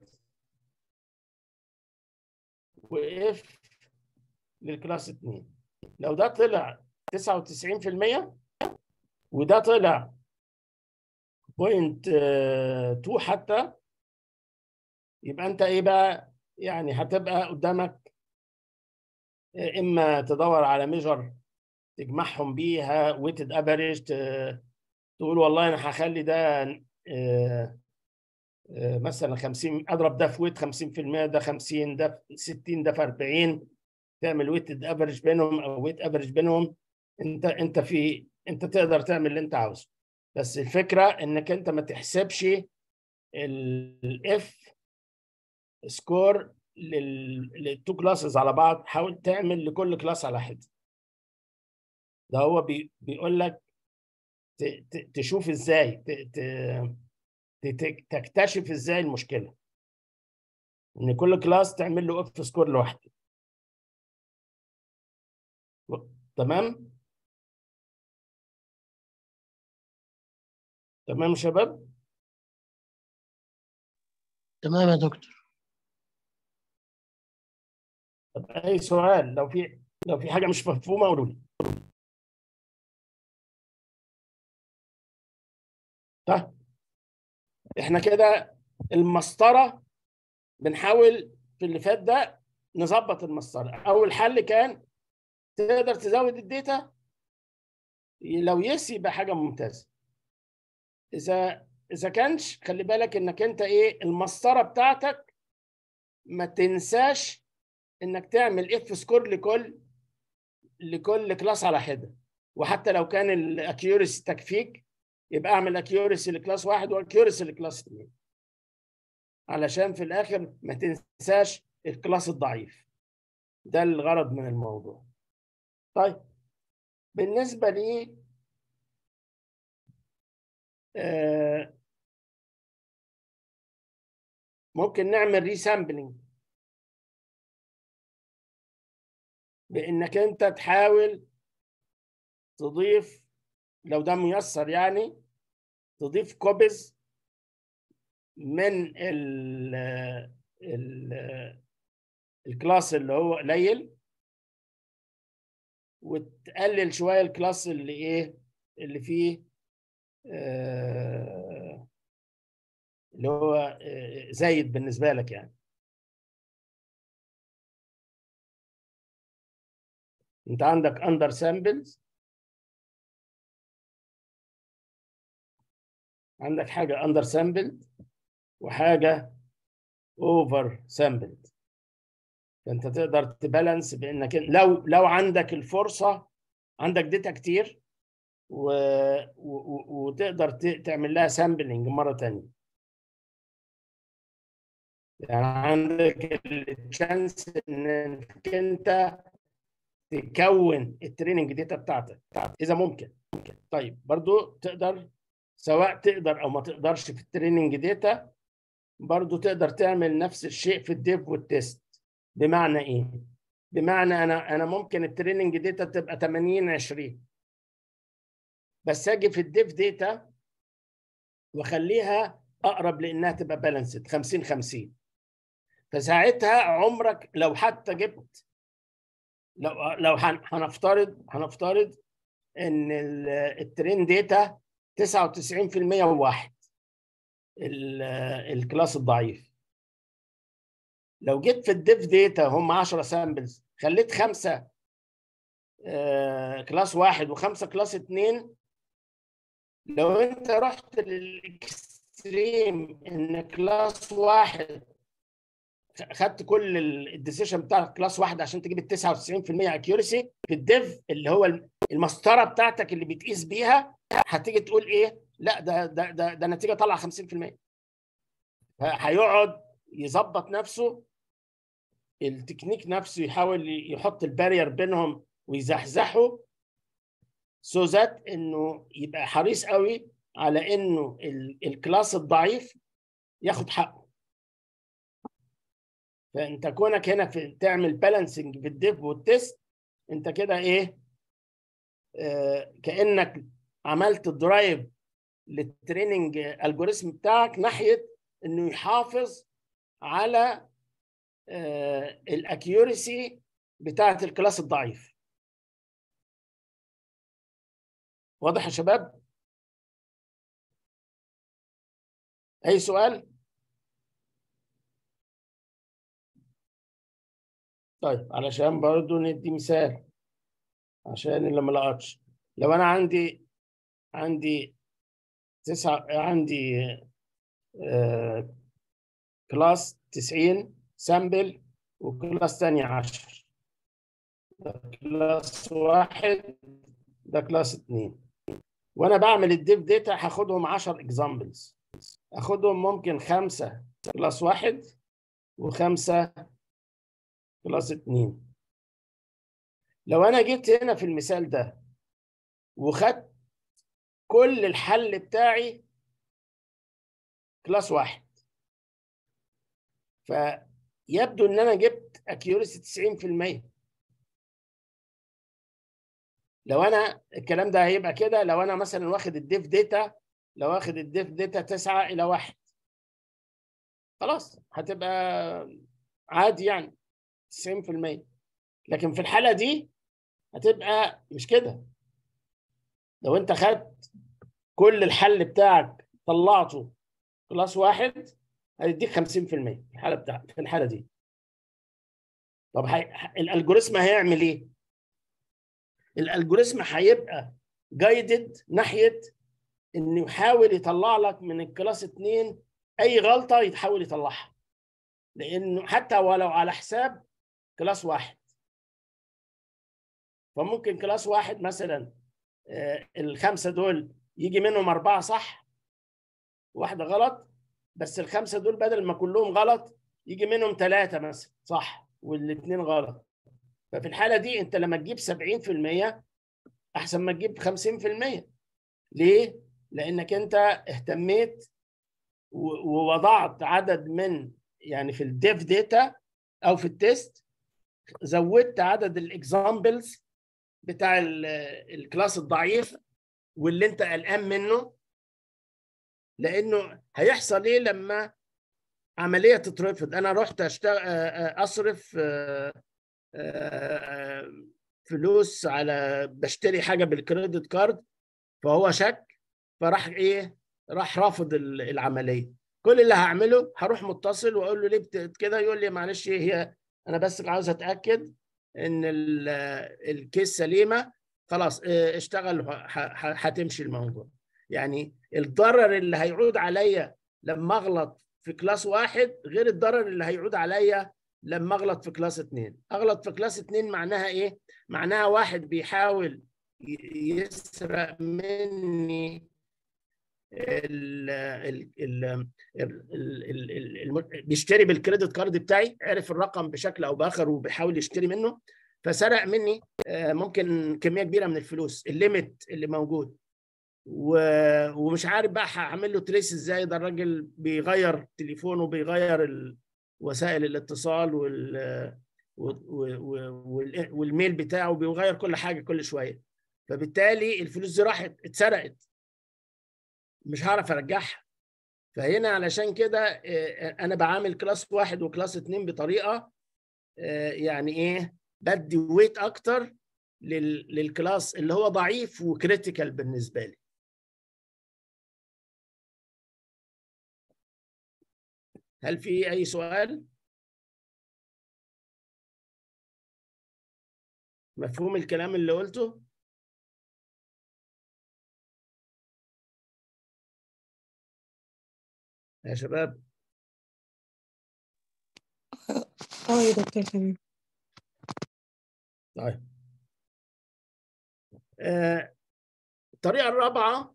واف للكلاس اتنين لو ده طلع 99% وده طلع بوينت 2 حتى يبقى انت ايه بقى يعني هتبقى قدامك اما تدور على ميجر تجمعهم بيها ويتد افريج تقول والله انا هخلي ده آه، آه، مثلا 50 اضرب ده في ويت 50% ده 50 ده في 60 ده في 40 تعمل ويتد افريج بينهم او ويت افريج بينهم انت انت في انت تقدر تعمل اللي انت عاوزه بس الفكره انك انت ما تحسبش الاف سكور للتو كلاسز على بعض حاول تعمل لكل كلاس على حده ده هو بي بيقول لك ت- ت- تشوف ازاي ت- ت- ت- تكتشف ازاي المشكله ان كل كلاس تعمل له اف سكور لوحده و- تمام تمام يا شباب تمام يا دكتور طب اي سؤال لو في لو في حاجه مش مفهومه قولوا لي طيب احنا كده المسطره بنحاول في اللي فات ده نظبط المسطره اول حل كان تقدر تزود الداتا لو يس يبقى حاجه ممتازه اذا اذا كانش خلي بالك انك انت ايه المسطره بتاعتك ما تنساش انك تعمل اف سكور لكل لكل كلاس على حده وحتى لو كان الاكيورسي تكفيك يبقى اعمل اكيورسي لكلاس واحد واكيورسي لكلاس اثنين علشان في الاخر ما تنساش الكلاس الضعيف ده الغرض من الموضوع طيب بالنسبه لي آه ممكن نعمل ريسامبلينج بانك انت تحاول تضيف لو ده ميسر يعني تضيف كوبيز من ال ال الكلاس اللي هو قليل وتقلل شويه الكلاس اللي ايه اللي فيه آه اللي هو آه زايد بالنسبه لك يعني انت عندك اندر سامبلز عندك حاجه اندر سامبلد وحاجه اوفر سامبلد فانت تقدر تبالانس بانك لو لو عندك الفرصه عندك داتا كتير و... و... وتقدر ت... تعمل لها سامبلنج مره تانية يعني عندك التشانس انك انت تكون التريننج داتا بتاعتك اذا ممكن طيب برضو تقدر سواء تقدر او ما تقدرش في التريننج داتا برضو تقدر تعمل نفس الشيء في الديف والتيست بمعنى ايه بمعنى انا انا ممكن التريننج داتا تبقى 80 20 بس اجي في الديف داتا واخليها اقرب لانها تبقى بالانسد 50 50 فساعتها عمرك لو حتى جبت لو لو هن- هنفترض هنفترض ان ال- الترين داتا 99% وواحد ال- الكلاس الضعيف لو جيت في الديف داتا هم 10 سامبلز خليت خمسه آه، كلاس واحد وخمسه كلاس اتنين لو انت رحت للاكستريم ان كلاس واحد خدت كل الديسيشن بتاع كلاس واحد عشان تجيب ال 99% اكيورسي في الديف اللي هو المسطره بتاعتك اللي بتقيس بيها هتيجي تقول ايه؟ لا ده ده ده, ده نتيجه طالعه 50% هيقعد يظبط نفسه التكنيك نفسه يحاول يحط البارير بينهم ويزحزحه سو ذات انه يبقى حريص قوي على انه ال- الكلاس الضعيف ياخد حقه فانت كونك هنا في تعمل بالانسنج في الديف والتست انت كده ايه آه كانك عملت درايف للتريننج الجوريزم بتاعك ناحيه انه يحافظ على آه الاكيورسي بتاعه الكلاس الضعيف واضح يا شباب اي سؤال طيب علشان برضو ندي مثال عشان اللي ما لقطش لو انا عندي عندي تسعة عندي آه كلاس 90 سامبل وكلاس تانية 10 ده كلاس واحد ده كلاس اتنين وانا بعمل الديف داتا هاخدهم 10 اكزامبلز اخدهم ممكن خمسة كلاس واحد وخمسة كلاس اتنين لو انا جيت هنا في المثال ده وخدت كل الحل بتاعي كلاس واحد فيبدو ان انا جبت اكيورسي 90% لو انا الكلام ده هيبقى كده لو انا مثلا واخد الديف داتا لو واخد الديف داتا 9 الى 1 خلاص هتبقى عادي يعني 90% لكن في الحاله دي هتبقى مش كده لو انت خدت كل الحل بتاعك طلعته كلاس واحد هيديك 50% في الحاله بتاعت في الحاله دي طب هي... الالجوريزم هيعمل ايه؟ الالجوريزم هيبقى جايدد ناحيه انه يحاول يطلع لك من الكلاس 2 اي غلطه يحاول يطلعها لانه حتى ولو على حساب كلاس واحد فممكن كلاس واحد مثلا آه، الخمسه دول يجي منهم اربعه صح واحده غلط بس الخمسه دول بدل ما كلهم غلط يجي منهم ثلاثه مثلا صح والاثنين غلط ففي الحاله دي انت لما تجيب 70% احسن ما تجيب 50% ليه؟ لانك انت اهتميت و- ووضعت عدد من يعني في الديف داتا او في التيست زودت عدد الاكزامبلز بتاع ال- الكلاس الضعيف واللي انت قلقان منه لانه هيحصل ايه لما عمليه تترفض انا رحت اشتغل اصرف آه، آه، فلوس على بشتري حاجه بالكريدت كارد فهو شك فراح ايه راح رافض ال- العمليه كل اللي هعمله هروح متصل واقول له ليه بت- كده يقول لي معلش هي انا بس عاوز اتاكد ان ال- الكيس سليمه خلاص اه، اشتغل ه- ه- هتمشي الموضوع يعني الضرر اللي هيعود عليا لما اغلط في كلاس واحد غير الضرر اللي هيعود عليا لما اغلط في كلاس اتنين اغلط في كلاس اتنين معناها ايه معناها واحد بيحاول ي- يسرق مني ال ال ال ال ال ال الم- بيشتري بالكريدت كارد بتاعي عرف الرقم بشكل او باخر وبيحاول يشتري منه فسرق مني آه، ممكن كميه كبيره من الفلوس الليميت اللي موجود و- ومش عارف بقى هعمل له تريس ازاي ده الراجل بيغير تليفونه بيغير ال- وسائل الاتصال وال و- و- و- وال- والميل بتاعه بيغير كل حاجه كل شويه فبالتالي الفلوس دي راحت اتسرقت مش هعرف ارجعها فهنا علشان كده آه، انا بعامل كلاس واحد وكلاس اتنين بطريقه آه، يعني ايه بدي ويت اكتر لل- للكلاس اللي هو ضعيف وكريتيكال بالنسبه لي هل في اي سؤال مفهوم الكلام اللي قلته يا شباب اه يا دكتور تمام طيب آه، الطريقة الرابعة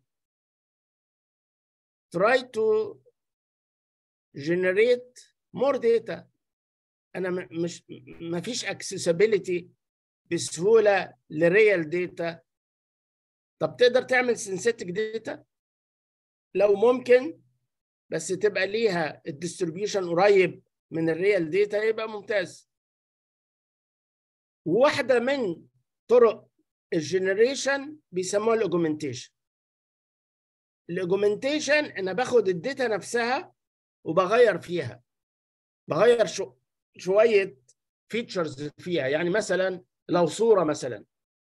try to generate more data أنا م- مش ما فيش accessibility بسهولة لريال داتا طب تقدر تعمل synthetic داتا لو ممكن بس تبقى ليها الديستريبيوشن قريب من الريال داتا يبقى ممتاز واحدة من طرق الجنريشن بيسموها الاوجمنتيشن الاوجمنتيشن انا باخد الداتا نفسها وبغير فيها بغير شو شويه فيتشرز فيها يعني مثلا لو صوره مثلا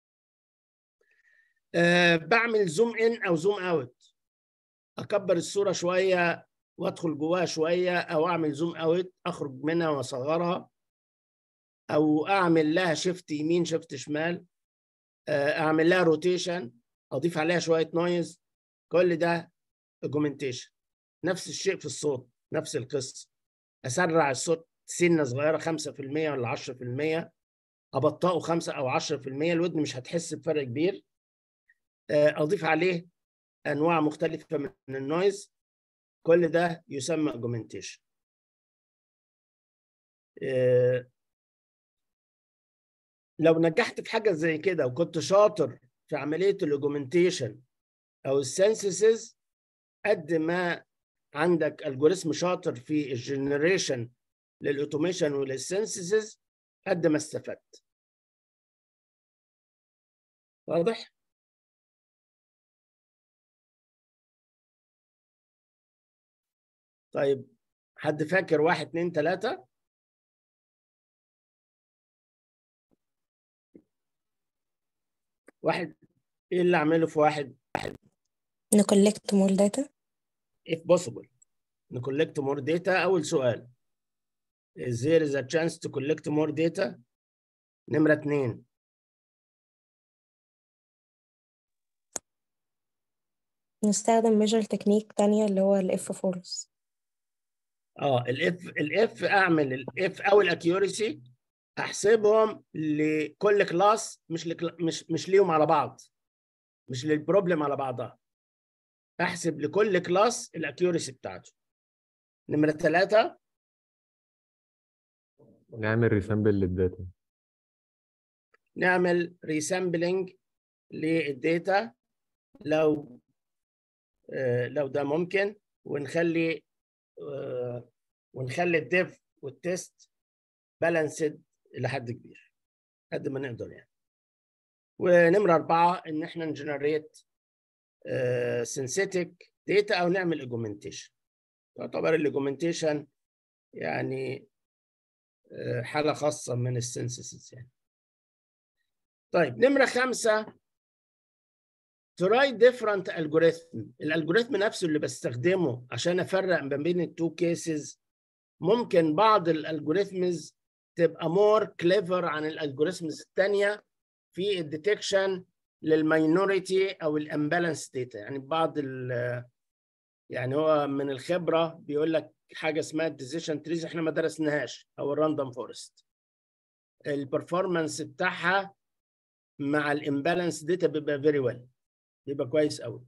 أه بعمل زوم ان او زوم اوت اكبر الصوره شويه وادخل جواها شويه او اعمل زوم اوت اخرج منها واصغرها او اعمل لها شيفت يمين شيفت شمال اعمل لها روتيشن اضيف عليها شويه نويز كل ده اوجمنتيشن نفس الشيء في الصوت نفس القصه اسرع الصوت سنه صغيره 5% ولا 10% ابطئه 5 او 10% الودن مش هتحس بفرق كبير اضيف عليه انواع مختلفه من النويز كل ده يسمى اوجمنتيشن لو نجحت في حاجه زي كده وكنت شاطر في عمليه الاوجمنتيشن او السنسسز قد ما عندك الجوريزم شاطر في الجنريشن للاوتوميشن وللسنسسز قد ما استفدت واضح طيب حد فاكر واحد اتنين تلاته واحد ايه اللي اعمله في واحد نكولكت مور داتا if possible نكولكت more data اول سؤال is there is a chance to collect more data نمرة اتنين نستخدم ميجر تكنيك تانية اللي هو الاف فورس اه الاف الاف اعمل الاف او الاكيورسي احسبهم لكل كلاس مش لكلا مش مش ليهم على بعض مش للبروبلم على بعضها احسب لكل كلاس الاكيورسي بتاعته نمرة ثلاثة نعمل ريسامبل للداتا نعمل ريسامبلينج للداتا لو آه لو ده ممكن ونخلي آه ونخلي الديف والتست بالانسد لحد كبير قد ما نقدر يعني ونمرة أربعة إن إحنا نجنريت سينثيتك داتا أو نعمل أوجمنتيشن تعتبر الأوجمنتيشن يعني uh, حالة خاصة من السينثيسيس يعني طيب نمرة خمسة try different algorithm الالجوريثم نفسه اللي بستخدمه عشان افرق ما بين التو كيسز ممكن بعض الالجوريثمز تبقى مور كليفر عن الالجوريثمز الثانيه في الديتكشن للماينوريتي او الامبالانس داتا يعني بعض ال يعني هو من الخبره بيقول لك حاجه اسمها الديسيشن تريز احنا ما درسناهاش او الراندوم فورست البرفورمانس بتاعها مع الامبالانس داتا بيبقى فيري ويل بيبقى كويس قوي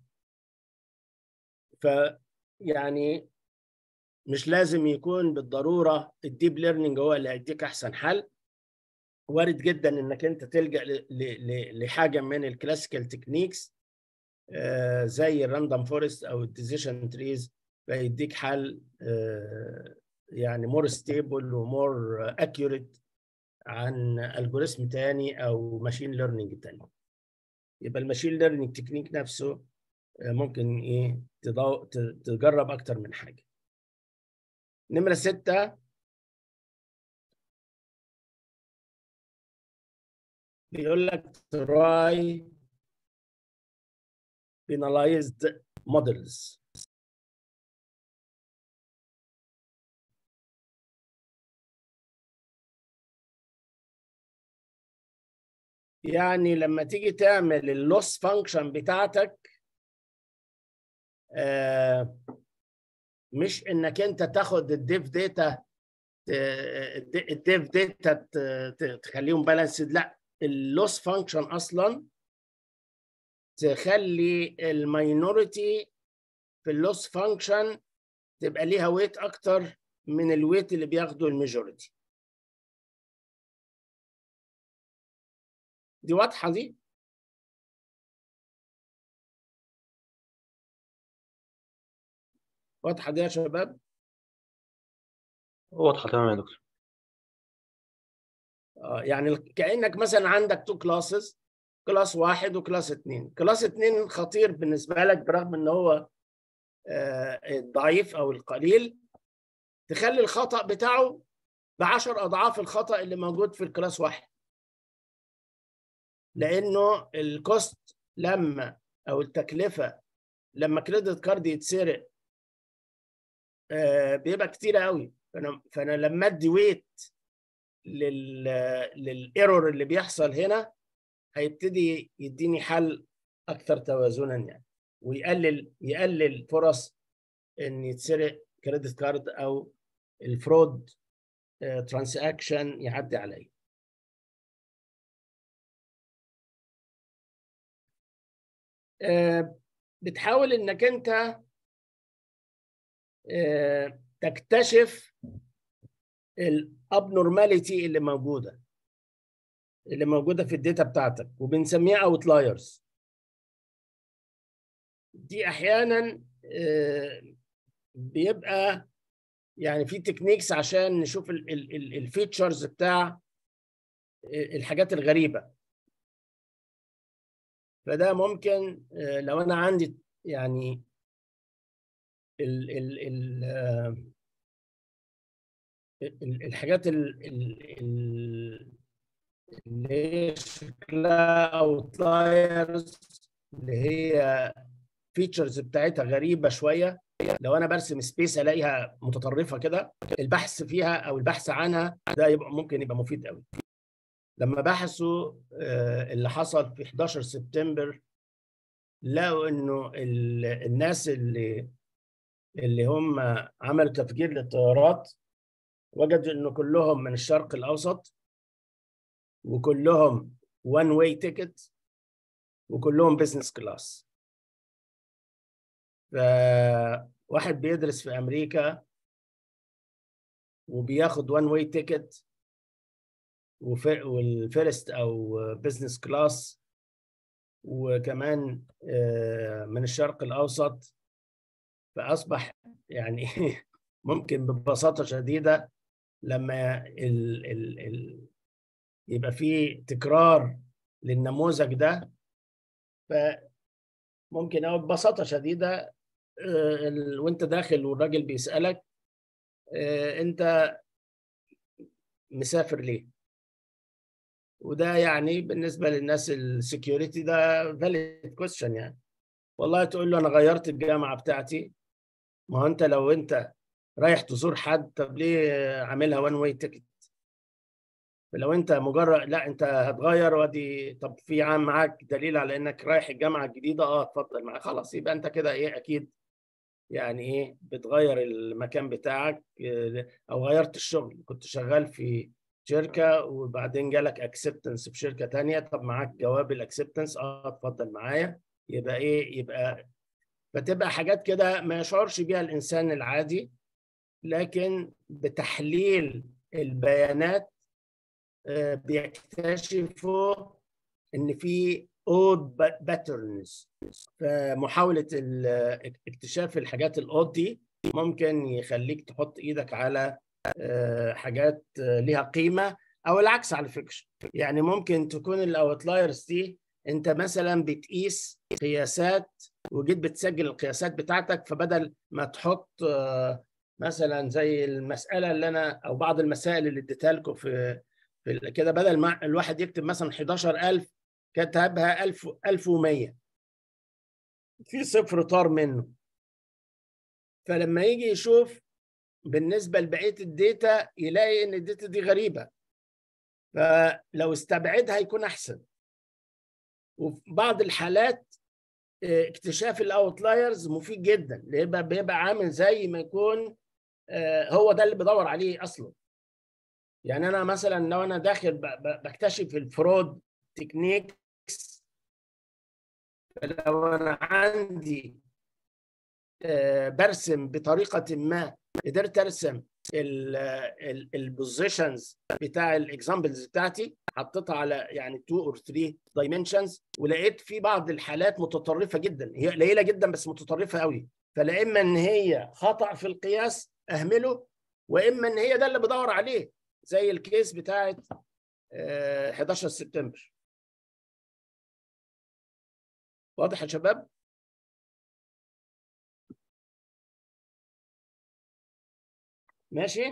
ف يعني مش لازم يكون بالضروره الديب ليرنينج هو اللي هيديك احسن حل وارد جدا انك انت تلجا لحاجه من الكلاسيكال تكنيكس زي الراندوم فورست او الديسيشن تريز فيديك حل يعني مور ستيبل ومور اكيوريت عن الجوريثم تاني او ماشين ليرنينج تاني يبقى الماشين ليرنينج تكنيك نفسه آه، ممكن ايه تضو... ت- تجرب اكتر من حاجه نمره ستة بيقول لك try penalized models يعني لما تيجي تعمل اللوس فانكشن بتاعتك آه، مش انك انت تاخد الديف داتا الديف داتا تخليهم بالانسد لا اللوس فانكشن اصلا تخلي الماينورتي في اللوس فانكشن تبقى ليها ويت اكتر من الويت اللي بياخده الميجوريتي دي واضحه دي واضحه دي يا شباب واضحة تمام يا دكتور آه، يعني كأنك مثلا عندك تو كلاسز كلاس واحد وكلاس اتنين كلاس اتنين خطير بالنسبة لك برغم ان هو آه، الضعيف او القليل تخلي الخطأ بتاعه بعشر أضعاف الخطأ اللي موجود في الكلاس واحد لأنه الكوست لما أو التكلفة لما كريدت كارد يتسرق آه، بيبقى كتير قوي فأنا فأنا لما أدي ويت لل للايرور اللي بيحصل هنا هيبتدي يديني حل اكثر توازنا يعني ويقلل يقلل فرص ان يتسرق كريدت كارد او الفرود ترانزاكشن يعدي عليا آه، بتحاول انك انت آه، تكتشف الابنورماليتي اللي موجوده اللي موجوده في الداتا بتاعتك وبنسميها اوتلايرز دي احيانا آه، بيبقى يعني في تكنيكس عشان نشوف الفيتشرز بتاع الحاجات الغريبه فده ممكن آه، لو انا عندي يعني ال ال ال آه، ال- الحاجات ال- ال- ال- اللي هي شكلها اوتلايرز اللي هي فيتشرز بتاعتها غريبه شويه لو انا برسم سبيس الاقيها متطرفه كده البحث فيها او البحث عنها ده يبقى ممكن يبقى مفيد قوي لما بحثوا آه، اللي حصل في 11 سبتمبر لقوا انه ال- الناس اللي اللي هم عملوا تفجير للطيارات وجدوا انه كلهم من الشرق الاوسط وكلهم وان واي تيكت وكلهم بزنس كلاس فواحد بيدرس في امريكا وبياخد وان واي تيكت والفيرست او بزنس كلاس وكمان آه، من الشرق الاوسط فاصبح يعني ممكن ببساطه شديده لما ال ال ال يبقى في تكرار للنموذج ده فممكن او ببساطه شديده آه، ال- وانت داخل والراجل بيسالك آه، انت مسافر ليه؟ وده يعني بالنسبه للناس السكيورتي ده فاليد كويستشن يعني والله تقول له انا غيرت الجامعه بتاعتي ما هو انت لو انت رايح تزور حد طب ليه عاملها وان واي تيكت فلو انت مجرد لا انت هتغير وادي طب في عام معاك دليل على انك رايح الجامعه الجديده اه اتفضل معاك خلاص يبقى انت كده ايه اكيد يعني ايه بتغير المكان بتاعك اه، او غيرت الشغل كنت شغال في شركه وبعدين جالك اكسبتنس في شركه تانية طب معاك جواب الاكسبتنس اه اتفضل معايا يبقى ايه يبقى فتبقى حاجات كده ما يشعرش بيها الانسان العادي لكن بتحليل البيانات آه، بيكتشفوا ان في اود باترنز فمحاوله ال- اكتشاف الحاجات الاود دي ممكن يخليك تحط ايدك على آه، حاجات آه، ليها قيمه او العكس على فكره يعني ممكن تكون الاوتلايرز دي انت مثلا بتقيس قياسات وجيت بتسجل القياسات بتاعتك فبدل ما تحط آه، مثلا زي المساله اللي انا او بعض المسائل اللي اديتها لكم في في ال- كده بدل ما الواحد يكتب مثلا 11000 كتبها 1000 1100 في صفر طار منه فلما يجي يشوف بالنسبه لبقيه الداتا يلاقي ان الداتا دي غريبه فلو استبعدها يكون احسن وفي بعض الحالات اه، اكتشاف الاوتلايرز مفيد جدا بيبقى بيبقى عامل زي ما يكون اه، هو ده اللي بدور عليه اصلا يعني انا مثلا لو انا داخل ب- ب- بكتشف الفرود تكنيكس لو انا عندي آه، برسم بطريقه ما قدرت ارسم البوزيشنز بتاع الاكزامبلز بتاعتي حطيتها على يعني 2 اور 3 دايمنشنز ولقيت في بعض الحالات متطرفه جدا هي قليله جدا بس متطرفه قوي فلا اما ان هي خطا في القياس اهمله واما ان هي ده اللي بدور عليه زي الكيس بتاعت آه، 11 سبتمبر واضح يا شباب ماشي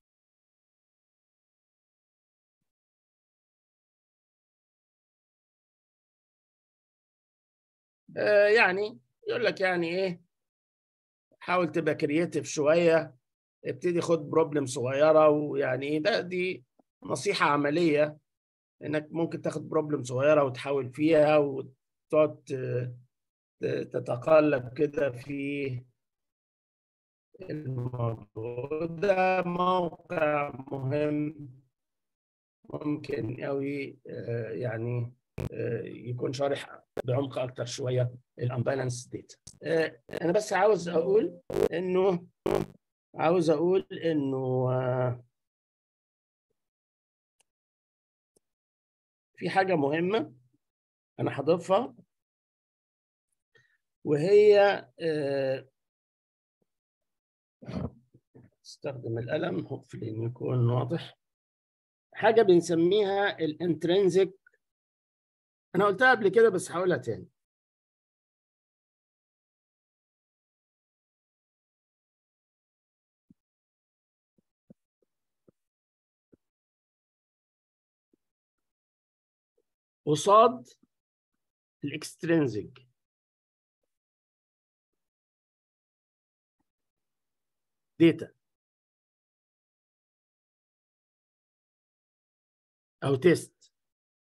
آه، يعني يقول لك يعني ايه حاول تبقى كرييتيف شويه ابتدي خد بروبلم صغيره ويعني ايه ده دي نصيحه عمليه انك ممكن تاخد بروبلم صغيره وتحاول فيها وتقعد ت- ت- تتقلب كده في الموضوع ده موقع مهم ممكن قوي يعني آه، يكون شارح بعمق اكتر شويه الامبالانس داتا انا بس عاوز اقول انه عاوز اقول انه آه، في حاجه مهمه انا هضيفها وهي آه، استخدم القلم hopefully انه يكون واضح حاجه بنسميها الانترنزك انا قلتها قبل كده بس هقولها تاني قصاد الاكسترنزك داتا او تيست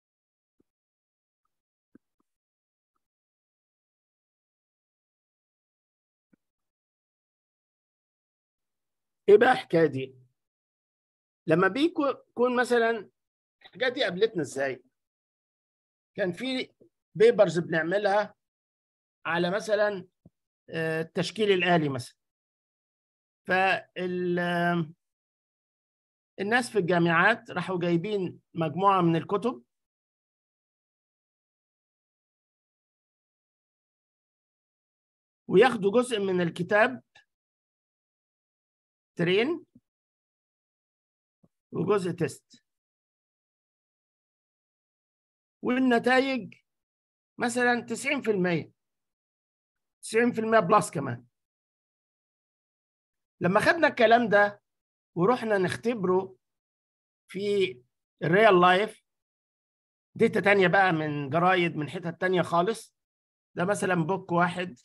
ايه بقى الحكايه دي لما بيكون مثلا الحاجات دي قابلتنا ازاي كان في بيبرز بنعملها على مثلا آه، التشكيل الآلي مثلا فال آه، الناس في الجامعات راحوا جايبين مجموعة من الكتب وياخدوا جزء من الكتاب ترين وجزء تيست والنتائج مثلا 90% 90% بلس كمان لما خدنا الكلام ده ورحنا نختبره في الريال لايف داتا تانية بقى من جرايد من حتت تانية خالص ده مثلا بوك واحد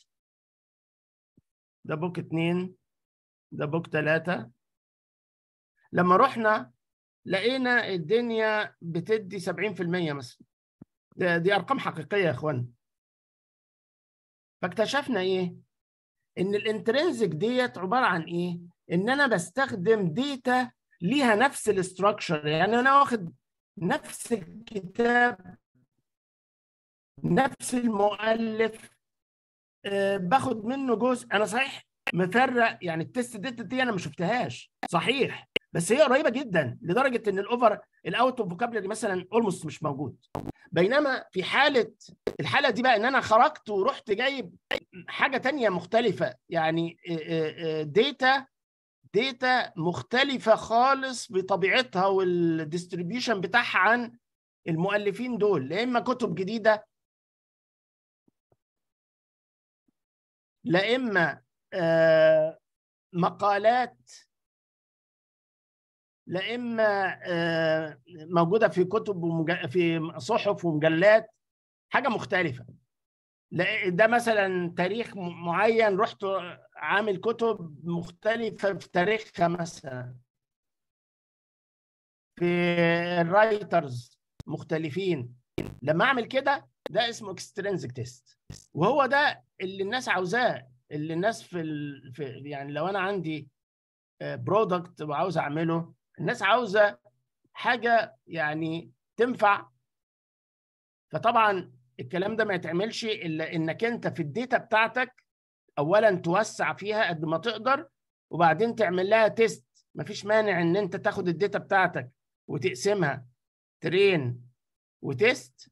ده بوك اتنين ده بوك تلاتة لما رحنا لقينا الدنيا بتدي 70% مثلا ده دي ارقام حقيقيه يا اخوان فاكتشفنا ايه ان الانترنزك ديت عباره عن ايه ان انا بستخدم ديتا ليها نفس الاستراكشر يعني انا واخد نفس الكتاب نفس المؤلف آه، باخد منه جزء انا صحيح مفرق يعني التست داتا دي انا ما شفتهاش صحيح بس هي قريبه جدا لدرجه ان الاوفر الاوت اوف فوكابلري مثلا اولموست مش موجود بينما في حاله الحاله دي بقى ان انا خرجت ورحت جايب حاجه تانية مختلفه يعني ديتا ديتا مختلفه خالص بطبيعتها والديستريبيوشن بتاعها عن المؤلفين دول لا اما كتب جديده لا اما آه، مقالات لا اما آه، موجوده في كتب ومج... في صحف ومجلات حاجه مختلفه لا ده مثلا تاريخ م- معين رحت عامل كتب مختلفه في تاريخها مثلا في الرايترز مختلفين لما اعمل كده ده اسمه اكسترنزك تيست وهو ده اللي الناس عاوزاه اللي الناس في, ال... في يعني لو انا عندي برودكت وعاوز اعمله الناس عاوزه حاجه يعني تنفع فطبعا الكلام ده ما يتعملش الا انك انت في الداتا بتاعتك اولا توسع فيها قد ما تقدر وبعدين تعمل لها تيست مفيش مانع ان انت تاخد الداتا بتاعتك وتقسمها ترين وتيست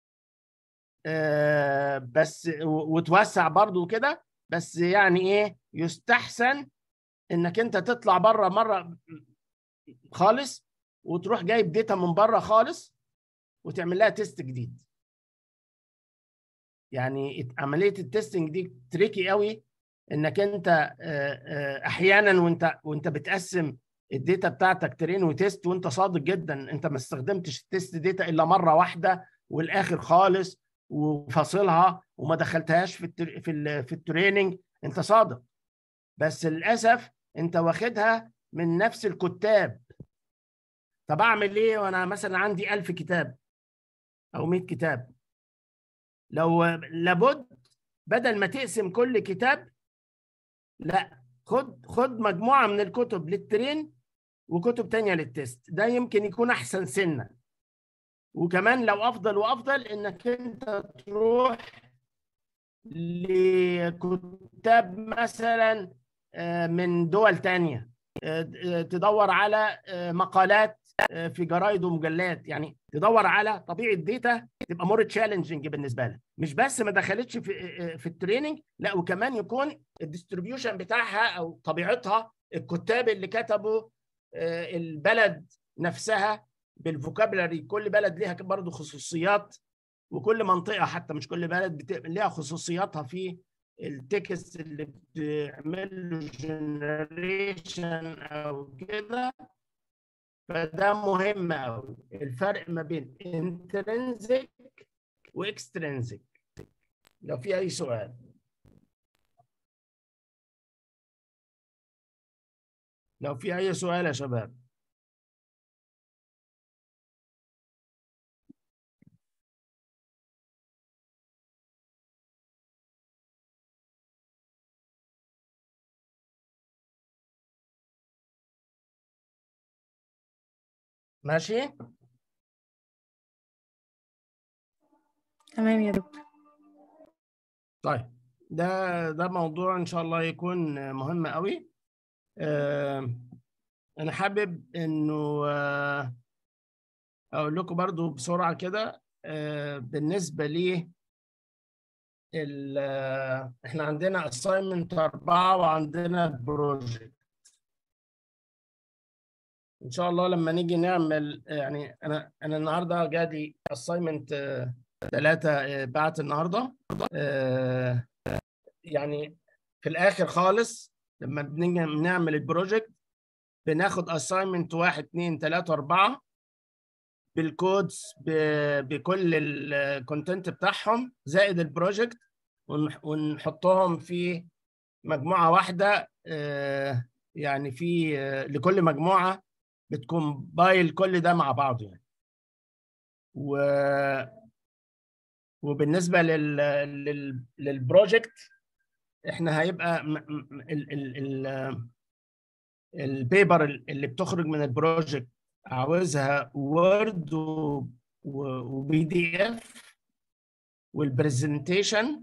آه بس و- وتوسع برضو كده بس يعني ايه يستحسن انك انت تطلع بره مره خالص وتروح جايب داتا من بره خالص وتعمل لها تيست جديد يعني ات- عمليه التستنج دي تريكي قوي انك انت آه، آه، احيانا وانت وانت بتقسم الداتا بتاعتك ترين وتيست وانت صادق جدا انت ما استخدمتش التيست داتا الا مره واحده والاخر خالص وفاصلها وما دخلتهاش في التر... في ال... في التريننج انت صادق بس للاسف انت واخدها من نفس الكتاب طب اعمل ايه وانا مثلا عندي ألف كتاب او 100 كتاب لو لابد بدل ما تقسم كل كتاب لا خد خد مجموعه من الكتب للترين وكتب تانية للتست ده يمكن يكون احسن سنه وكمان لو افضل وافضل انك انت تروح لكتاب مثلا آه، من دول تانية آه، آه، تدور على آه، مقالات آه، في جرايد ومجلات يعني تدور على طبيعه داتا تبقى مور تشالنجنج بالنسبه لك مش بس ما دخلتش في آه، في التريننج لا وكمان يكون الديستريبيوشن بتاعها او طبيعتها الكتاب اللي كتبوا آه، البلد نفسها بالفوكابلري كل بلد ليها برضه خصوصيات وكل منطقه حتى مش كل بلد بت... ليها خصوصياتها في التكست اللي بتعمل له جنريشن او كده فده مهم قوي الفرق ما بين انترنزك واكسترنزك لو في اي سؤال لو في اي سؤال يا شباب ماشي تمام يا دكتور طيب ده ده موضوع ان شاء الله يكون مهم قوي آه، انا حابب انه آه، اقول لكم برضو بسرعه كده آه، بالنسبه لي ال- آه، احنا عندنا assignment أربعة وعندنا بروجكت ان شاء الله لما نيجي نعمل يعني انا انا النهارده جالي assignment ثلاثة بعت النهارده آه، يعني في الاخر خالص لما بنيجي بنعمل البروجكت بناخد assignment واحد اتنين تلاتة أربعة بالكودز ب- بكل الكونتنت بتاعهم زائد البروجكت ونح- ونحطهم في مجموعة واحدة آه، يعني في آه، لكل مجموعة بتكمبايل كل ده مع بعضه يعني و وبالنسبة لل... لل... للبروجكت احنا هيبقى م... م... ال... ال... ال... البيبر اللي بتخرج من البروجكت عاوزها وورد و... وبي دي اف والبرزنتيشن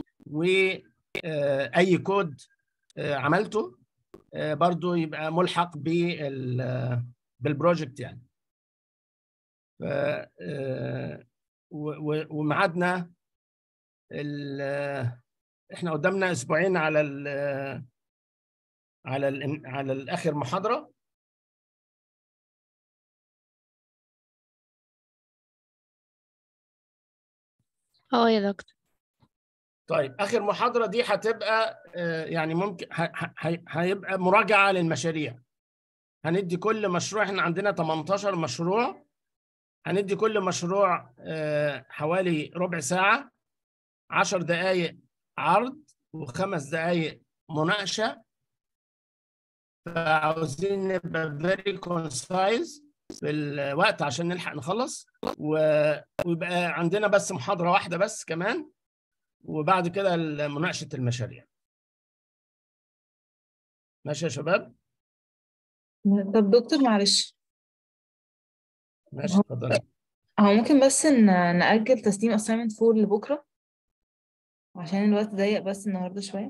واي كود آه، عملته آه، برضو يبقى ملحق بال بالبروجكت يعني ف آه، و- و- وميعادنا ال- احنا قدامنا اسبوعين على ال على ال على الاخر محاضره اه يا دكتور طيب اخر محاضره دي هتبقى آه، يعني ممكن ه- ه- ه- هيبقى مراجعه للمشاريع هندي كل مشروع احنا عندنا 18 مشروع هندي كل مشروع آه، حوالي ربع ساعه 10 دقائق عرض وخمس دقائق مناقشه فعاوزين نبقى very concise في الوقت عشان نلحق نخلص و- ويبقى عندنا بس محاضره واحده بس كمان وبعد كده مناقشه المشاريع ماشي يا شباب طب دكتور معلش ماشي اتفضل هو ممكن بس ن- نأجل تسليم assignment 4 لبكرة عشان الوقت ضيق بس النهاردة شوية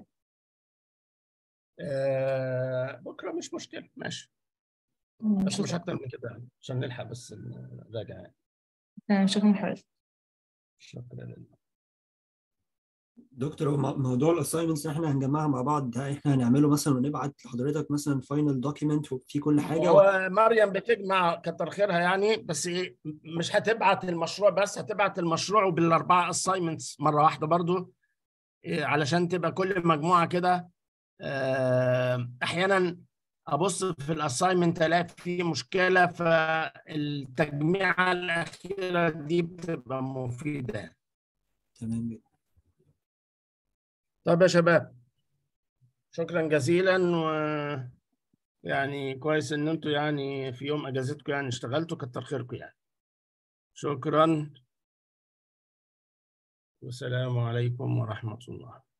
آه بكره مش مشكله ماشي تمام، بس مش شكرا اكتر من كده يعني عشان نلحق بس نراجع يعني تمام شكرا لحضرتك شكرا لله دكتور هو مو- موضوع الاساينمنتس احنا هنجمعها مع بعض ده احنا هنعمله مثلا ونبعت لحضرتك مثلا فاينل دوكيمنت وفيه كل حاجه هو مريم بتجمع كتر خيرها يعني بس ايه مش هتبعت المشروع بس هتبعت المشروع وبالاربعه اساينمنتس مره واحده برضو إيه علشان تبقى كل مجموعه كده آه، احيانا ابص في الاساينمنت الاقي في مشكله فالتجميعه الاخيره دي بتبقى مفيده تمام جدا طيب يا شباب شكرا جزيلا و يعني كويس ان انتوا يعني في يوم اجازتكم يعني اشتغلتوا كتر خيركم يعني شكرا والسلام عليكم ورحمة الله